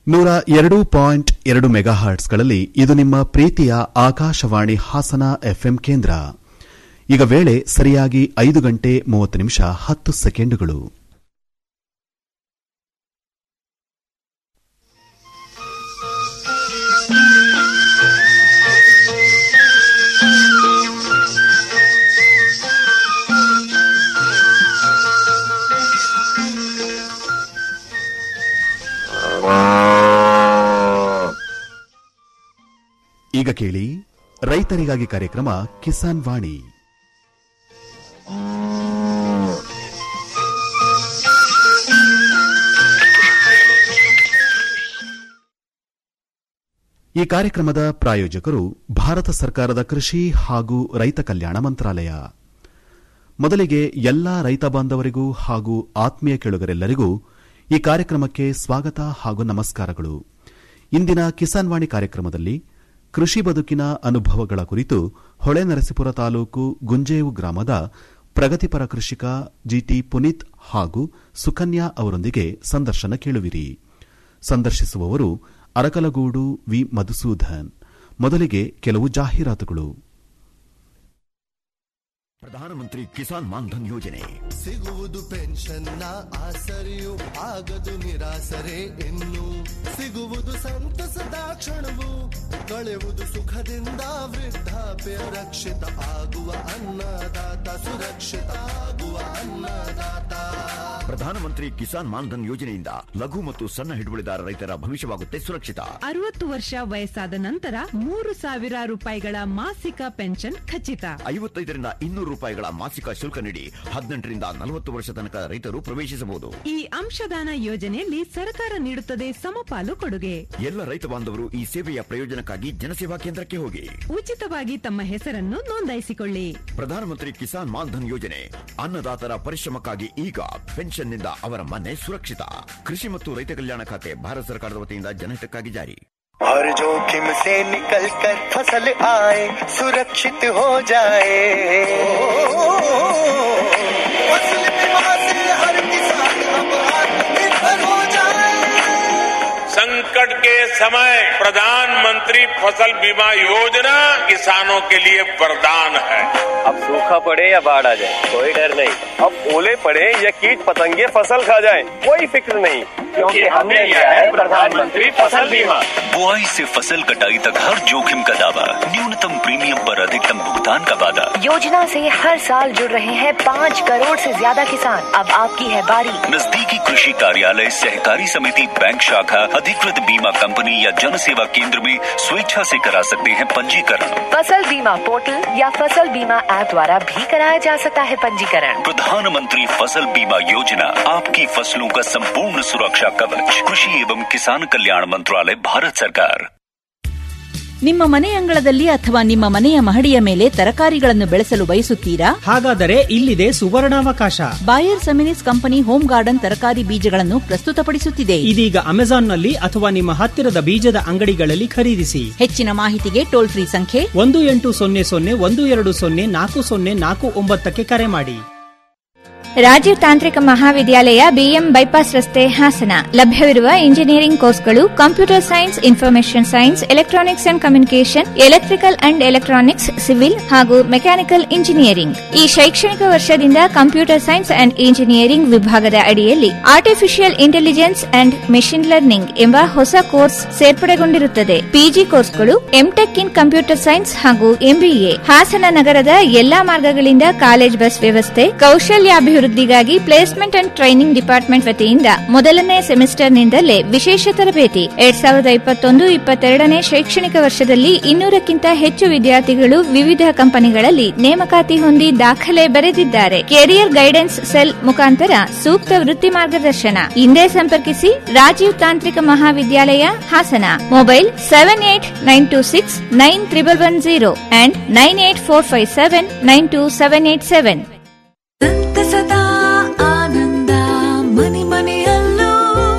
ನೂರ ಎರಡು ಪಾಯಿಂಟ್ ಎರಡು ಮೆಗಾಹರ್ಟ್ಸ್ಗಳಲ್ಲಿ ಇದು ನಿಮ್ಮ ಪ್ರೀತಿಯ ಆಕಾಶವಾಣಿ ಹಾಸನ ಎಫ್ಎಂ ಕೇಂದ್ರ ಈಗ ವೇಳೆ ಸರಿಯಾಗಿ ಐದು ಗಂಟೆ ಮೂವತ್ತು ನಿಮಿಷ ಹತ್ತು ಸೆಕೆಂಡುಗಳು ಈಗ ಕೇಳಿ ರೈತರಿಗಾಗಿ ಕಾರ್ಯಕ್ರಮ ಕಿಸಾನ್ ವಾಣಿ ಈ ಕಾರ್ಯಕ್ರಮದ ಪ್ರಾಯೋಜಕರು ಭಾರತ ಸರ್ಕಾರದ ಕೃಷಿ ಹಾಗೂ ರೈತ ಕಲ್ಯಾಣ ಮಂತ್ರಾಲಯ ಮೊದಲಿಗೆ ಎಲ್ಲಾ ರೈತ ಬಾಂಧವರಿಗೂ ಹಾಗೂ ಆತ್ಮೀಯ ಕೇಳುಗರೆಲ್ಲರಿಗೂ ಈ ಕಾರ್ಯಕ್ರಮಕ್ಕೆ ಸ್ವಾಗತ ಹಾಗೂ ನಮಸ್ಕಾರಗಳು ಇಂದಿನ ಕಿಸಾನ್ ವಾಣಿ ಕಾರ್ಯಕ್ರಮದಲ್ಲಿ ಕೃಷಿ ಬದುಕಿನ ಅನುಭವಗಳ ಕುರಿತು ಹೊಳೆನರಸೀಪುರ ತಾಲೂಕು ಗುಂಜೇವು ಗ್ರಾಮದ ಪ್ರಗತಿಪರ ಕೃಷಿಕ ಜಿಟಿ ಪುನೀತ್ ಹಾಗೂ ಸುಕನ್ಯಾ ಅವರೊಂದಿಗೆ ಸಂದರ್ಶನ ಕೇಳುವಿರಿ ಸಂದರ್ಶಿಸುವವರು ಅರಕಲಗೂಡು ವಿ ಮಧುಸೂದನ್ ಮೊದಲಿಗೆ ಕೆಲವು ಜಾಹೀರಾತುಗಳು ಪ್ರಧಾನಮಂತ್ರಿ ಕಿಸಾನ್ ಮಾನ್ಧನ್ ಯೋಜನೆ ಸಿಗುವುದು ಪೆನ್ಷನ್ನ ಆಸರೆಯು ಆಗದು ನಿರಾಸರೆ ಇನ್ನು ಸಿಗುವುದು ಸಂತಸದ ಕ್ಷಣವು ಕಳೆವುದು ಸುಖದಿಂದ ವೃದ್ಧಾಪ್ಯ ರಕ್ಷಿತ ಆಗುವ ಅನ್ನದಾತ ಸುರಕ್ಷಿತ ಆಗುವ ಅನ್ನದಾತ ಪ್ರಧಾನಮಂತ್ರಿ ಕಿಸಾನ್ ಮಾನ್ಧನ್ ಯೋಜನೆಯಿಂದ ಲಘು ಮತ್ತು ಸಣ್ಣ ಹಿಡುವಳಿದಾರ ರೈತರ ಭವಿಷ್ಯವಾಗುತ್ತೆ ಸುರಕ್ಷಿತ ಅರವತ್ತು ವರ್ಷ ವಯಸ್ಸಾದ ನಂತರ ಮೂರು ಸಾವಿರ ರೂಪಾಯಿಗಳ ಮಾಸಿಕ ಪೆನ್ಷನ್ ಖಚಿತ ಐವತ್ತೈದರಿಂದ ಇನ್ನೂರು ರೂಪಾಯಿಗಳ ಮಾಸಿಕ ಶುಲ್ಕ ನೀಡಿ ಹದಿನೆಂಟರಿಂದ ನಲವತ್ತು ವರ್ಷ ತನಕ ರೈತರು ಪ್ರವೇಶಿಸಬಹುದು ಈ ಅಂಶದಾನ ಯೋಜನೆಯಲ್ಲಿ ಸರ್ಕಾರ ನೀಡುತ್ತದೆ ಸಮಪಾಲು ಕೊಡುಗೆ ಎಲ್ಲ ರೈತ ಬಾಂಧವರು ಈ ಸೇವೆಯ ಪ್ರಯೋಜನಕ್ಕಾಗಿ ಜನಸೇವಾ ಕೇಂದ್ರಕ್ಕೆ ಹೋಗಿ ಉಚಿತವಾಗಿ ತಮ್ಮ ಹೆಸರನ್ನು ನೋಂದಾಯಿಸಿಕೊಳ್ಳಿ ಪ್ರಧಾನಮಂತ್ರಿ ಕಿಸಾನ್ ಮಾನ್ಧನ್ ಯೋಜನೆ ಅನ್ನದಾತರ ಪರಿಶ್ರಮಕ್ಕಾಗಿ ಈಗ ಪೆನ್ಷನ್ನಿಂದ ಅವರ ಮನೆ ಸುರಕ್ಷಿತ ಕೃಷಿ ಮತ್ತು ರೈತ ಕಲ್ಯಾಣ ಖಾತೆ ಭಾರತ ಸರ್ಕಾರದ ವತಿಯಿಂದ ಜನಹಿತಕ್ಕಾಗಿ ಜಾರಿ हर जोखिम से निकल कर फसल आए सुरक्षित हो जाए फसल बीमा से हर किसान अब आत्मनिर्भर हो जाए संकट के समय प्रधानमंत्री फसल बीमा योजना किसानों के लिए वरदान है अब सूखा पड़े या बाढ़ आ जाए कोई डर नहीं अब ओले पड़े या कीट पतंगे फसल खा जाए कोई फिक्र नहीं क्योंकि हमने लिया है प्रधानमंत्री फसल बीमा बुआई से फसल कटाई तक हर जोखिम का दावा न्यूनतम प्रीमियम पर अधिकतम भुगतान का वादा योजना से हर साल जुड़ रहे हैं पाँच करोड़ से ज्यादा किसान अब आपकी है बारी नजदीकी कृषि कार्यालय सहकारी समिति बैंक शाखा अधिकृत बीमा कंपनी या जन सेवा केंद्र में स्वेच्छा से करा सकते हैं पंजीकरण फसल बीमा पोर्टल या फसल बीमा ऐप द्वारा भी कराया जा सकता है पंजीकरण प्रधानमंत्री फसल बीमा योजना आपकी फसलों का संपूर्ण सुरक्षा कवच कृषि एवं किसान कल्याण मंत्रालय भारत सरकार ನಿಮ್ಮ ಮನೆ ಅಂಗಳದಲ್ಲಿ ಅಥವಾ ನಿಮ್ಮ ಮನೆಯ ಮಹಡಿಯ ಮೇಲೆ ತರಕಾರಿಗಳನ್ನು ಬೆಳೆಸಲು ಬಯಸುತ್ತೀರಾ ಹಾಗಾದರೆ ಇಲ್ಲಿದೆ ಸುವರ್ಣಾವಕಾಶ Bayer Seminis company home garden ತರಕಾರಿ ಬೀಜಗಳನ್ನು ಪ್ರಸ್ತುತಪಡಿಸುತ್ತಿದೆ ಇದೀಗ ಅಮೆಜಾನ್ನಲ್ಲಿ ಅಥವಾ ನಿಮ್ಮ ಹತ್ತಿರದ ಬೀಜದ ಅಂಗಡಿಗಳಲ್ಲಿ ಖರೀದಿಸಿ ಹೆಚ್ಚಿನ ಮಾಹಿತಿಗೆ ಟೋಲ್ ಫ್ರೀ ಸಂಖ್ಯೆ ಒಂದು ಎಂಟು ಸೊನ್ನೆ ಸೊನ್ನೆ ಒಂದು ಎರಡು ಸೊನ್ನೆ ನಾಲ್ಕು ಸೊನ್ನೆ ನಾಲ್ಕು ಒಂಬತ್ತಕ್ಕೆ ಕರೆ ಮಾಡಿ ರಾಜೀವ್ ತಾಂತ್ರಿಕ ಮಹಾವಿದ್ಯಾಲಯ ಬಿಎಂ ಬೈಪಾಸ್ ರಸ್ತೆ ಹಾಸನ ಲಭ್ಯವಿರುವ ಇಂಜಿನಿಯರಿಂಗ್ ಕೋರ್ಸ್ಗಳು computer science information science electronics and communication electrical and electronics civil ಹಾಗೂ ಮೆಕ್ಯಾನಿಕಲ್ ಇಂಜಿನಿಯರಿಂಗ್ ಈ ಶೈಕ್ಷಣಿಕ ವರ್ಷದಿಂದ ಕಂಪ್ಯೂಟರ್ ಸೈನ್ಸ್ ಅಂಡ್ ಇಂಜಿನಿಯರಿಂಗ್ ವಿಭಾಗದ ಅಡಿಯಲ್ಲಿ artificial intelligence and machine learning ಎಂಬ ಹೊಸ ಕೋರ್ಸ್ ಸೇರ್ಪಡೆಗೊಂಡಿರುತ್ತದೆ ಪಿಜಿ ಕೋರ್ಸ್ಗಳು ಎಂಟೆಕ್ ಇನ್ ಕಂಪ್ಯೂಟರ್ ಸೈನ್ಸ್ ಹಾಗೂ ಎಂಬಿಎ ಹಾಸನ ನಗರದ ಎಲ್ಲಾ ಮಾರ್ಗಗಳಿಂದ ಕಾಲೇಜ್ ಬಸ್ ವ್ಯವಸ್ಥೆ ಕೌಶಲ್ಯಾಭಿವೃದ್ಧಿಗಾಗಿ ಪ್ಲೇಸ್ಮೆಂಟ್ ಅಂಡ್ ಟ್ರೈನಿಂಗ್ ಡಿಪಾರ್ಟ್ಮೆಂಟ್ ವತಿಯಿಂದ ಮೊದಲನೇ ಸೆಮಿಸ್ಟರ್ನಿಂದಲೇ ವಿಶೇಷ ತರಬೇತಿ ಎರಡ್ ಸಾವಿರದ ಇಪ್ಪತ್ತೊಂದು ಇಪ್ಪತ್ತೆರಡನೇ ಶೈಕ್ಷಣಿಕ ವರ್ಷದಲ್ಲಿ ಇನ್ನೂರಕ್ಕಿಂತ ಹೆಚ್ಚು ವಿದ್ಯಾರ್ಥಿಗಳು ವಿವಿಧ ಕಂಪನಿಗಳಲ್ಲಿ ನೇಮಕಾತಿ ಹೊಂದಿ ದಾಖಲೆ ಬರೆದಿದ್ದಾರೆ ಕೆರಿಯರ್ ಗೈಡೆನ್ಸ್ ಸೆಲ್ ಮುಖಾಂತರ ಸೂಕ್ತ ವೃತ್ತಿ ಮಾರ್ಗದರ್ಶನ ಹಿಂದೆ ಸಂಪರ್ಕಿಸಿ ರಾಜೀವ್ ತಾಂತ್ರಿಕ ಮಹಾವಿದ್ಯಾಲಯ Hassan mobile seven eight nine two six nine triple one zero and nine eight four five seven nine two seven eight seven ಸದಾ ಆನಂದ ಮನೆ ಮನೆಯಲ್ಲೂ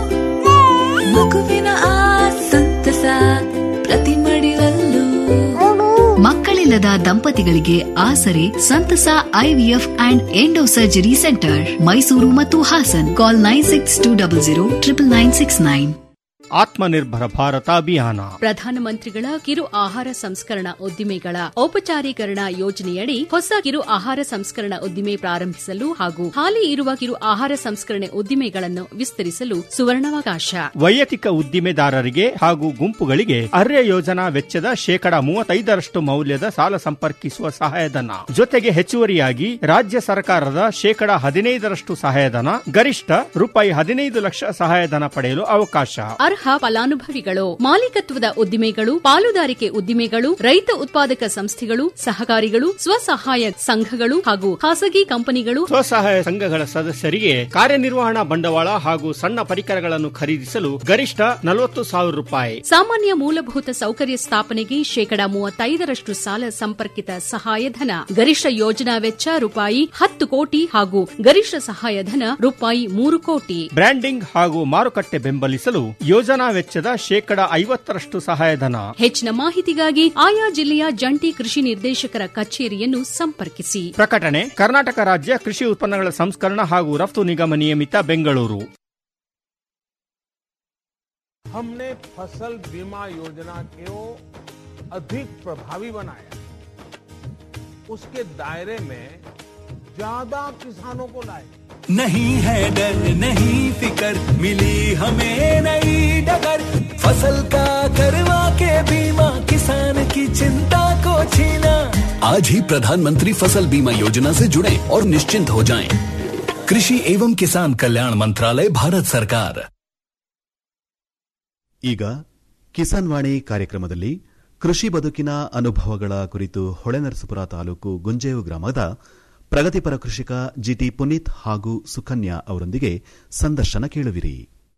ಮಗುವಿನ ಆ ಸಂತಸ ಪ್ರತಿ ಮಡಿಲಲ್ಲೂ ಮಕ್ಕಳಿಲ್ಲದ ದಂಪತಿಗಳಿಗೆ ಆಸರೆ ಸಂತಸ IVF and endo surgery centre Mysuru ಮತ್ತು Hassan call nine six two double zero triple nine six nine Atmanirbhar Bharat Abhiyan ಪ್ರಧಾನಮಂತ್ರಿಗಳ ಕಿರು ಆಹಾರ ಸಂಸ್ಕರಣಾ ಉದ್ದಿಮೆಗಳ ಔಪಚಾರೀಕರಣ ಯೋಜನೆಯಡಿ ಹೊಸ ಕಿರು ಆಹಾರ ಸಂಸ್ಕರಣಾ ಉದ್ದಿಮೆ ಪ್ರಾರಂಭಿಸಲು ಹಾಗೂ ಹಾಲಿ ಇರುವ ಕಿರು ಆಹಾರ ಸಂಸ್ಕರಣೆ ಉದ್ದಿಮೆಗಳನ್ನು ವಿಸ್ತರಿಸಲು ಸುವರ್ಣಾವಕಾಶ ವೈಯಕ್ತಿಕ ಉದ್ದಿಮೆದಾರರಿಗೆ ಹಾಗೂ ಗುಂಪುಗಳಿಗೆ ಅರ್ಯ ಯೋಜನಾ ವೆಚ್ಚದ ಶೇಕಡ ಮೂವತ್ತೈದರಷ್ಟು ಮೌಲ್ಯದ ಸಾಲ ಸಂಪರ್ಕಿಸುವ ಸಹಾಯಧನ ಜೊತೆಗೆ ಹೆಚ್ಚುವರಿಯಾಗಿ ರಾಜ್ಯ ಸರ್ಕಾರದ ಶೇಕಡ ಹದಿನೈದರಷ್ಟು ಸಹಾಯಧನ ಗರಿಷ್ಠ ರೂಪಾಯಿ ಹದಿನೈದು ಲಕ್ಷ ಸಹಾಯಧನ ಪಡೆಯಲು ಅವಕಾಶ ಅರ್ಹ ಫಲಾನುಭವಿಗಳು ಮಾಲೀಕತ್ವದ ಉದ್ದಿಮೆಗಳು ಪಾಲುದಾರಿಕೆ ಉದ್ದಿಮೆಗಳು ರೈತ ಉತ್ಪಾದಕ ಸಂಸ್ಥೆಗಳು ಸಹಕಾರಿಗಳು ಸ್ವಸಹಾಯ ಸಂಘಗಳು ಹಾಗೂ ಖಾಸಗಿ ಕಂಪನಿಗಳು ಸ್ವಸಹಾಯ ಸಂಘಗಳ ಸದಸ್ಯರಿಗೆ ಕಾರ್ಯನಿರ್ವಹಣಾ ಬಂಡವಾಳ ಹಾಗೂ ಸಣ್ಣ ಪರಿಕರಗಳನ್ನು ಖರೀದಿಸಲು ಗರಿಷ್ಠ ನಲವತ್ತು ಸಾವಿರ ರೂಪಾಯಿ ಸಾಮಾನ್ಯ ಮೂಲಭೂತ ಸೌಕರ್ಯ ಸ್ಥಾಪನೆಗೆ ಶೇಕಡ ಮೂವತ್ತೈದರಷ್ಟು ಸಾಲ ಸಂಪರ್ಕಿತ ಸಹಾಯಧನ ಗರಿಷ್ಠ ಯೋಜನಾ ವೆಚ್ಚ ರೂಪಾಯಿ ಹತ್ತು ಕೋಟಿ ಹಾಗೂ ಗರಿಷ್ಠ ಸಹಾಯಧನ ರೂಪಾಯಿ ಮೂರು ಕೋಟಿ ಬ್ರ್ಯಾಂಡಿಂಗ್ ಹಾಗೂ ಮಾರುಕಟ್ಟೆ ಬೆಂಬಲಿಸಲು ಯೋಜನಾ ವೆಚ್ಚದ ಶೇಕಡ ಐವತ್ತರಷ್ಟು ಸಹಾಯಧನ ಹೆಚ್ಚಿನ ಮಾಹಿತಿಗಾಗಿ ಆಯಾ ಜಿಲ್ಲೆಯ ಜಂಟಿ ಕೃಷಿ ನಿರ್ದೇಶಕರ ಕಚೇರಿಯನ್ನು ಸಂಪರ್ಕಿಸಿ ಪ್ರಕಟಣೆ ಕರ್ನಾಟಕ ರಾಜ್ಯ ಕೃಷಿ ಉತ್ಪನ್ನಗಳ ಸಂಸ್ಕರಣ ಹಾಗೂ ರಫ್ತು ನಿಗಮ ನಿಯಮಿತ ಬೆಂಗಳೂರು हमने फसल बीमा योजना को अधिक प्रभावी बनाया उसके दायरे में ज्यादा किसानों को लाए नहीं है डर नहीं फिकर मिली हमें नई डगर फसल का करवा के बीमा किसान की चिंता को छीना आज ही प्रधानमंत्री फसल बीमा योजना से जुड़े और निश्चिंत हो जाएं। कृषि एवं किसान कल्याण मंत्रालय भारत सरकार ಈಗ ಕಿಸಾನ್ ವಾಣಿ ಕಾರ್ಯಕ್ರಮದಲ್ಲಿ ಕೃಷಿ ಬದುಕಿನ ಅನುಭವಗಳ ಕುರಿತು ಹೊಳೆನರಸೀಪುರ ತಾಲೂಕು ಗುಂಜೇವು ಗ್ರಾಮದ ಪ್ರಗತಿಪರ ಕೃಷಿಕ ಜಿಟಿ ಪುನೀತ್ ಹಾಗೂ ಸುಕನ್ಯಾ ಅವರೊಂದಿಗೆ ಸಂದರ್ಶನ ಕೇಳುವಿರಿ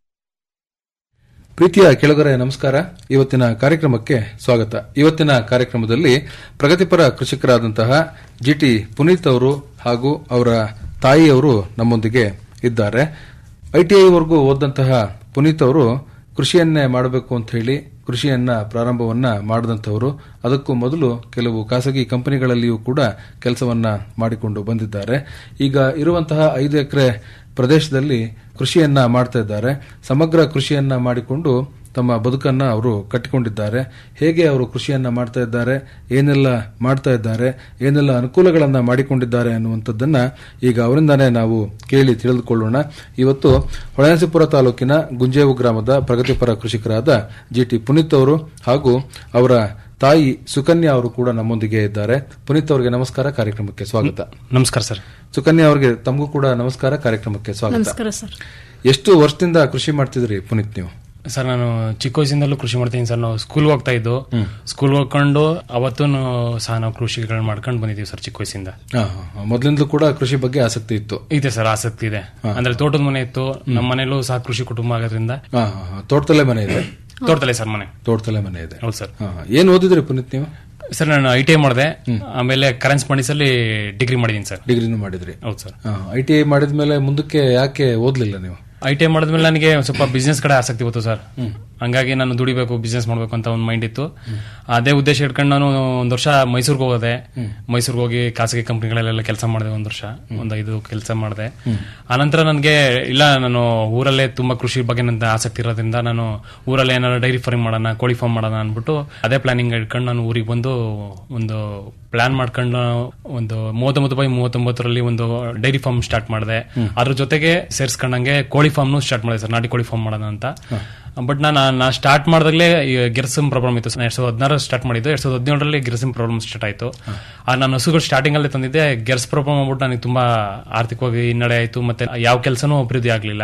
ಪ್ರೀತಿಯ ಕೆಳಗರೆ ನಮಸ್ಕಾರ ಇವತ್ತಿನ ಕಾರ್ಯಕ್ರಮಕ್ಕೆ ಸ್ವಾಗತ ಇವತ್ತಿನ ಕಾರ್ಯಕ್ರಮದಲ್ಲಿ ಪ್ರಗತಿಪರ ಕೃಷಿಕರಾದಂತಹ ಜಿಟಿ ಪುನೀತ್ ಅವರು ಹಾಗೂ ಅವರ ತಾಯಿಯವರು ನಮ್ಮೊಂದಿಗೆ ಇದ್ದಾರೆ ಐಟಿಐವರೆಗೂ ಓದಂತಹ ಪುನೀತ್ ಅವರು ಕೃಷಿಯನ್ನೇ ಮಾಡಬೇಕು ಅಂತ ಹೇಳಿ ಕೃಷಿಯನ್ನ ಪ್ರಾರಂಭವನ್ನ ಮಾಡಿದಂಥವರು ಅದಕ್ಕೂ ಮೊದಲು ಕೆಲವು ಖಾಸಗಿ ಕಂಪನಿಗಳಲ್ಲಿಯೂ ಕೂಡ ಕೆಲಸವನ್ನ ಮಾಡಿಕೊಂಡು ಬಂದಿದ್ದಾರೆ ಈಗ ಇರುವಂತಹ ಐದು ಎಕರೆ ಪ್ರದೇಶದಲ್ಲಿ ಕೃಷಿಯನ್ನ ಮಾಡ್ತಾ ಇದ್ದಾರೆ ಸಮಗ್ರ ಕೃಷಿಯನ್ನ ಮಾಡಿಕೊಂಡು ತಮ್ಮ ಬದುಕನ್ನ ಅವರು ಕಟ್ಟಿಕೊಂಡಿದ್ದಾರೆ ಹೇಗೆ ಅವರು ಕೃಷಿಯನ್ನ ಮಾಡ್ತಾ ಇದ್ದಾರೆ ಏನೆಲ್ಲ ಮಾಡ್ತಾ ಇದ್ದಾರೆ ಏನೆಲ್ಲ ಅನುಕೂಲಗಳನ್ನ ಮಾಡಿಕೊಂಡಿದ್ದಾರೆ ಅನ್ನುವಂಥದ್ದನ್ನ ಈಗ ಅವರಿಂದಾನೇ ನಾವು ಕೇಳಿ ತಿಳಿದುಕೊಳ್ಳೋಣ ಇವತ್ತು ಹೊಳೆನರಸೀಪುರ ತಾಲೂಕಿನ ಗುಂಜೇವು ಗ್ರಾಮದ ಪ್ರಗತಿಪರ ಕೃಷಿಕರಾದ ಜಿ ಟಿ ಪುನೀತ್ ಅವರು ಹಾಗೂ ಅವರ ತಾಯಿ ಸುಕನ್ಯಾ ಅವರು ಕೂಡ ನಮ್ಮೊಂದಿಗೆ ಇದ್ದಾರೆ ಪುನೀತ್ ಅವರಿಗೆ ನಮಸ್ಕಾರ ಕಾರ್ಯಕ್ರಮಕ್ಕೆ ಸ್ವಾಗತ ನಮಸ್ಕಾರ ಸರ್ ಸುಕನ್ಯಾ ಅವರಿಗೆ ತಮಗೂ ಕೂಡ ನಮಸ್ಕಾರ ಕಾರ್ಯಕ್ರಮಕ್ಕೆ ಸ್ವಾಗತ ನಮಸ್ಕಾರ ಸರ್ ಎಷ್ಟು ವರ್ಷದಿಂದ ಕೃಷಿ ಮಾಡ್ತಿದ್ರಿ ಪುನೀತ್ ನೀವು ಸರ್ ನಾನು ಚಿಕ್ಕ ವಯಸ್ಸಿಂದಲೂ ಕೃಷಿ ಮಾಡ್ತೀನಿ ಸರ್ ನಾವು ಸ್ಕೂಲ್ ಹೋಗ್ತಾ ಇದ್ದು ಸ್ಕೂಲ್ ಹೋಗ್ಕೊಂಡು ಅವತ್ತು ಸಹ ನಾವು ಕೃಷಿಗಳನ್ನ ಮಾಡ್ಕೊಂಡು ಬಂದಿದ್ದೀವಿ ಸರ್ ಚಿಕ್ಕ ವಯಸ್ಸಿಂದ ಹಾ, ಹಾ, ಹಾ. ಮೊದ್ಲಿಂದಲೂ ಕೂಡ ಕೃಷಿ ಬಗ್ಗೆ ಆಸಕ್ತಿ ಇತ್ತು ಇದೆ ಸರ್ ಆಸಕ್ತಿ ಇದೆ ಅಂದ್ರೆ ತೋಟದ ಮನೆ ಇತ್ತು ನಮ್ಮ ಮನೇಲೂ ಸಹ ಕೃಷಿ ಕುಟುಂಬ ಆಗೋದ್ರಿಂದ ಹಾ, ಹಾ, ಹಾ. ತೋಟದಲ್ಲೇ ಮನೆ ಇದೆ ತೋಟದಲ್ಲೇ ಸರ್ ಮನೆ ತೋಟದಲ್ಲೇ ಮನೆ ಇದೆ ಹೌದು ಸರ್ ಹಾ, ಹಾ. ಏನ್ ಓದಿದ್ರಿ ಪುನೀತ್ ನೀವು ಸರ್ ನಾನು ಐ ಟಿ ಐ ಮಾಡಿದೆ ಆಮೇಲೆ ಕರೆನ್ಸ್ ಅಲ್ಲಿ ಡಿಗ್ರಿ ಮಾಡಿದ್ದೀನಿ ಸರ್ ಡಿಗ್ರಿನೂ ಮಾಡಿದ್ರಿ ಹೌದು ಸರ್ ಐ ಟಿ ಐ ಮಾಡಿದ್ಮೇಲೆ ಮುಂದಕ್ಕೆ ಯಾಕೆ ಓದ್ಲಿಲ್ಲ ನೀವು ಐ ಟಿ ಐ ಮಾಡಿದ್ಮೇಲೆ ನನಗೆ ಒಂದ್ ಸ್ವಲ್ಪ ಬಿಸ್ನೆಸ್ ಕಡೆ ಆಸಕ್ತಿ ಬಂತು ಸರ್ ಹಂಗಾಗಿ ನಾನು ದುಡಿಬೇಕು ಬಿಸ್ನೆಸ್ ಮಾಡಬೇಕು ಅಂತ ಒಂದು ಮೈಂಡ್ ಇತ್ತು ಅದೇ ಉದ್ದೇಶ ಇಟ್ಕೊಂಡು ನಾನು ಒಂದ್ ವರ್ಷ ಮೈಸೂರಿಗೆ ಹೋದೆ ಮೈಸೂರಿಗೆ ಹೋಗಿ ಖಾಸಗಿ ಕಂಪ್ನಿಗಳಲ್ಲೆಲ್ಲ ಕೆಲಸ ಮಾಡಿದೆ ಒಂದ್ ವರ್ಷ ಒಂದ್ ಐದು ಕೆಲಸ ಮಾಡಿದೆ ಆನಂತರ ನನಗೆ ಇಲ್ಲ ನಾನು ಊರಲ್ಲೇ ತುಂಬಾ ಕೃಷಿ ಬಗ್ಗೆ ನನ್ನ ಆಸಕ್ತಿ ಇರೋದ್ರಿಂದ ನಾನು ಊರಲ್ಲೇ ಏನಾದ್ರು ಡೈರಿ ಫಾರ್ಮ್ ಮಾಡೋಣ ಕೋಳಿ ಫಾರ್ಮ್ ಮಾಡೋಣ ಅಂದ್ಬಿಟ್ಟು ಅದೇ ಪ್ಲಾನಿಂಗ್ ಇಟ್ಕೊಂಡು ನಾನು ಊರಿಗೆ ಬಂದು ಒಂದು ಪ್ಲಾನ್ ಮಾಡ್ಕೊಂಡು ಒಂದು ಮೂವತ್ತೊಂಬತ್ತು ಬೈ ಮೂವತ್ತೊಂಬತ್ತರಲ್ಲಿ ಒಂದು ಡೈರಿ ಫಾರ್ಮ್ ಸ್ಟಾರ್ಟ್ ಮಾಡಿದೆ ಅದ್ರ ಜೊತೆಗೆ ಸೇರ್ಸ್ಕೊಂಡಂಗೆ ಕೋಳಿ ಫಾರ್ಮ್ನು ಸ್ಟಾರ್ಟ್ ಮಾಡಿದೆ ಸರ್ ನಾಟಿ ಕೋಳಿ ಫಾರ್ಮ್ ಮಾಡೋಣ ಅಂತ ಬಟ್ ನಾನು ನಾ ಸ್ಟಾರ್ಟ್ ಮಾಡಿದಾಗಲೇ ಗಿರ್ಸಮ್ ಪ್ರಾಬ್ಲಮ್ ಇತ್ತು ಎರಡ್ ಸಾವಿರದ ಹದಿನಾರು ಸ್ಟಾರ್ಟ್ ಮಾಡಿದ್ದು ಎರಡ್ ಸಾವಿರದ ಹದಿನೇಳರಲ್ಲಿ ಗಿರ್ಸಮ್ ಪ್ರಾಬ್ಲಮ್ ಸ್ಟಾರ್ಟ್ ಆಯಿತು ಆ ನಾನು ಹಸುಗಳು ಸ್ಟಾರ್ಟಿಂಗ್ ಅಲ್ಲೇ ತಂದಿದ್ದೆ ಗೆರ್ಸ್ ಪ್ರಾಬ್ಲಮ್ ಆಗ್ಬಿಟ್ಟು ನನಗೆ ತುಂಬಾ ಆರ್ಥಿಕವಾಗಿ ಹಿನ್ನಡೆ ಆಯಿತು ಮತ್ತೆ ಯಾವ ಕೆಲಸನೂ ಅಭಿವೃದ್ಧಿ ಆಗಲಿಲ್ಲ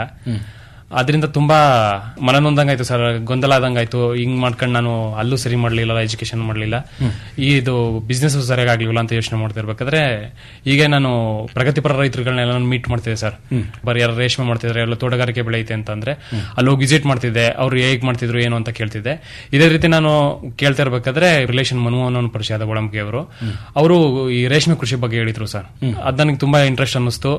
ಅದರಿಂದ ತುಂಬಾ ಮನನೊಂದಂಗಾಯ್ತು ಸರ್ ಗೊಂದಲ ಆದಂಗಾಯ್ತು ಹಿಂಗ್ ಮಾಡ್ಕೊಂಡು ನಾನು ಅಲ್ಲೂ ಸರಿ ಮಾಡ್ಲಿಲ್ಲ ಎಜುಕೇಶನ್ ಮಾಡ್ಲಿಲ್ಲ ಈ ಇದು ಬಿಸ್ನೆಸ್ ಸರಿಯಾಗಿ ಆಗ್ಲಿಲ್ಲ ಅಂತ ಯೋಚನೆ ಮಾಡ್ತಾ ಇರ್ಬೇಕಾದ್ರೆ ಈಗ ನಾನು ಪ್ರಗತಿಪರ ರೈತರುಗಳನ್ನೆಲ್ಲ ನಾನು ಮೀಟ್ ಮಾಡ್ತಿದ್ದೆ ಸರ್ ಬರೀ ಯಾರು ರೇಷ್ಮೆ ಮಾಡ್ತಿದ್ರೆ ಎಲ್ಲ ತೋಟಗಾರಿಕೆ ಬೆಳೆಯುತ್ತೆ ಅಂತಂದ್ರೆ ಅಲ್ಲಿ ಹೋಗಿ ವಿಸಿಟ್ ಮಾಡ್ತಿದ್ದೆ ಅವ್ರು ಹೇಗ್ ಮಾಡ್ತಿದ್ರು ಏನು ಅಂತ ಕೇಳ್ತಿದ್ದೆ ಇದೇ ರೀತಿ ನಾನು ಕೇಳ್ತಾ ಇರ್ಬೇಕಾದ್ರೆ ರಿಲೇಷನ್ ಮನೋಹನ್ ಅನ್ನೋ ಪರಿಚಯ ಆದ ಒಳಂಬಿ ಅವರು ಅವರು ಈ ರೇಷ್ಮೆ ಕೃಷಿ ಬಗ್ಗೆ ಹೇಳಿದ್ರು ಸರ್ ಅದ್ ನನಗೆ ತುಂಬಾ ಇಂಟ್ರೆಸ್ಟ್ ಅನ್ನಿಸ್ತು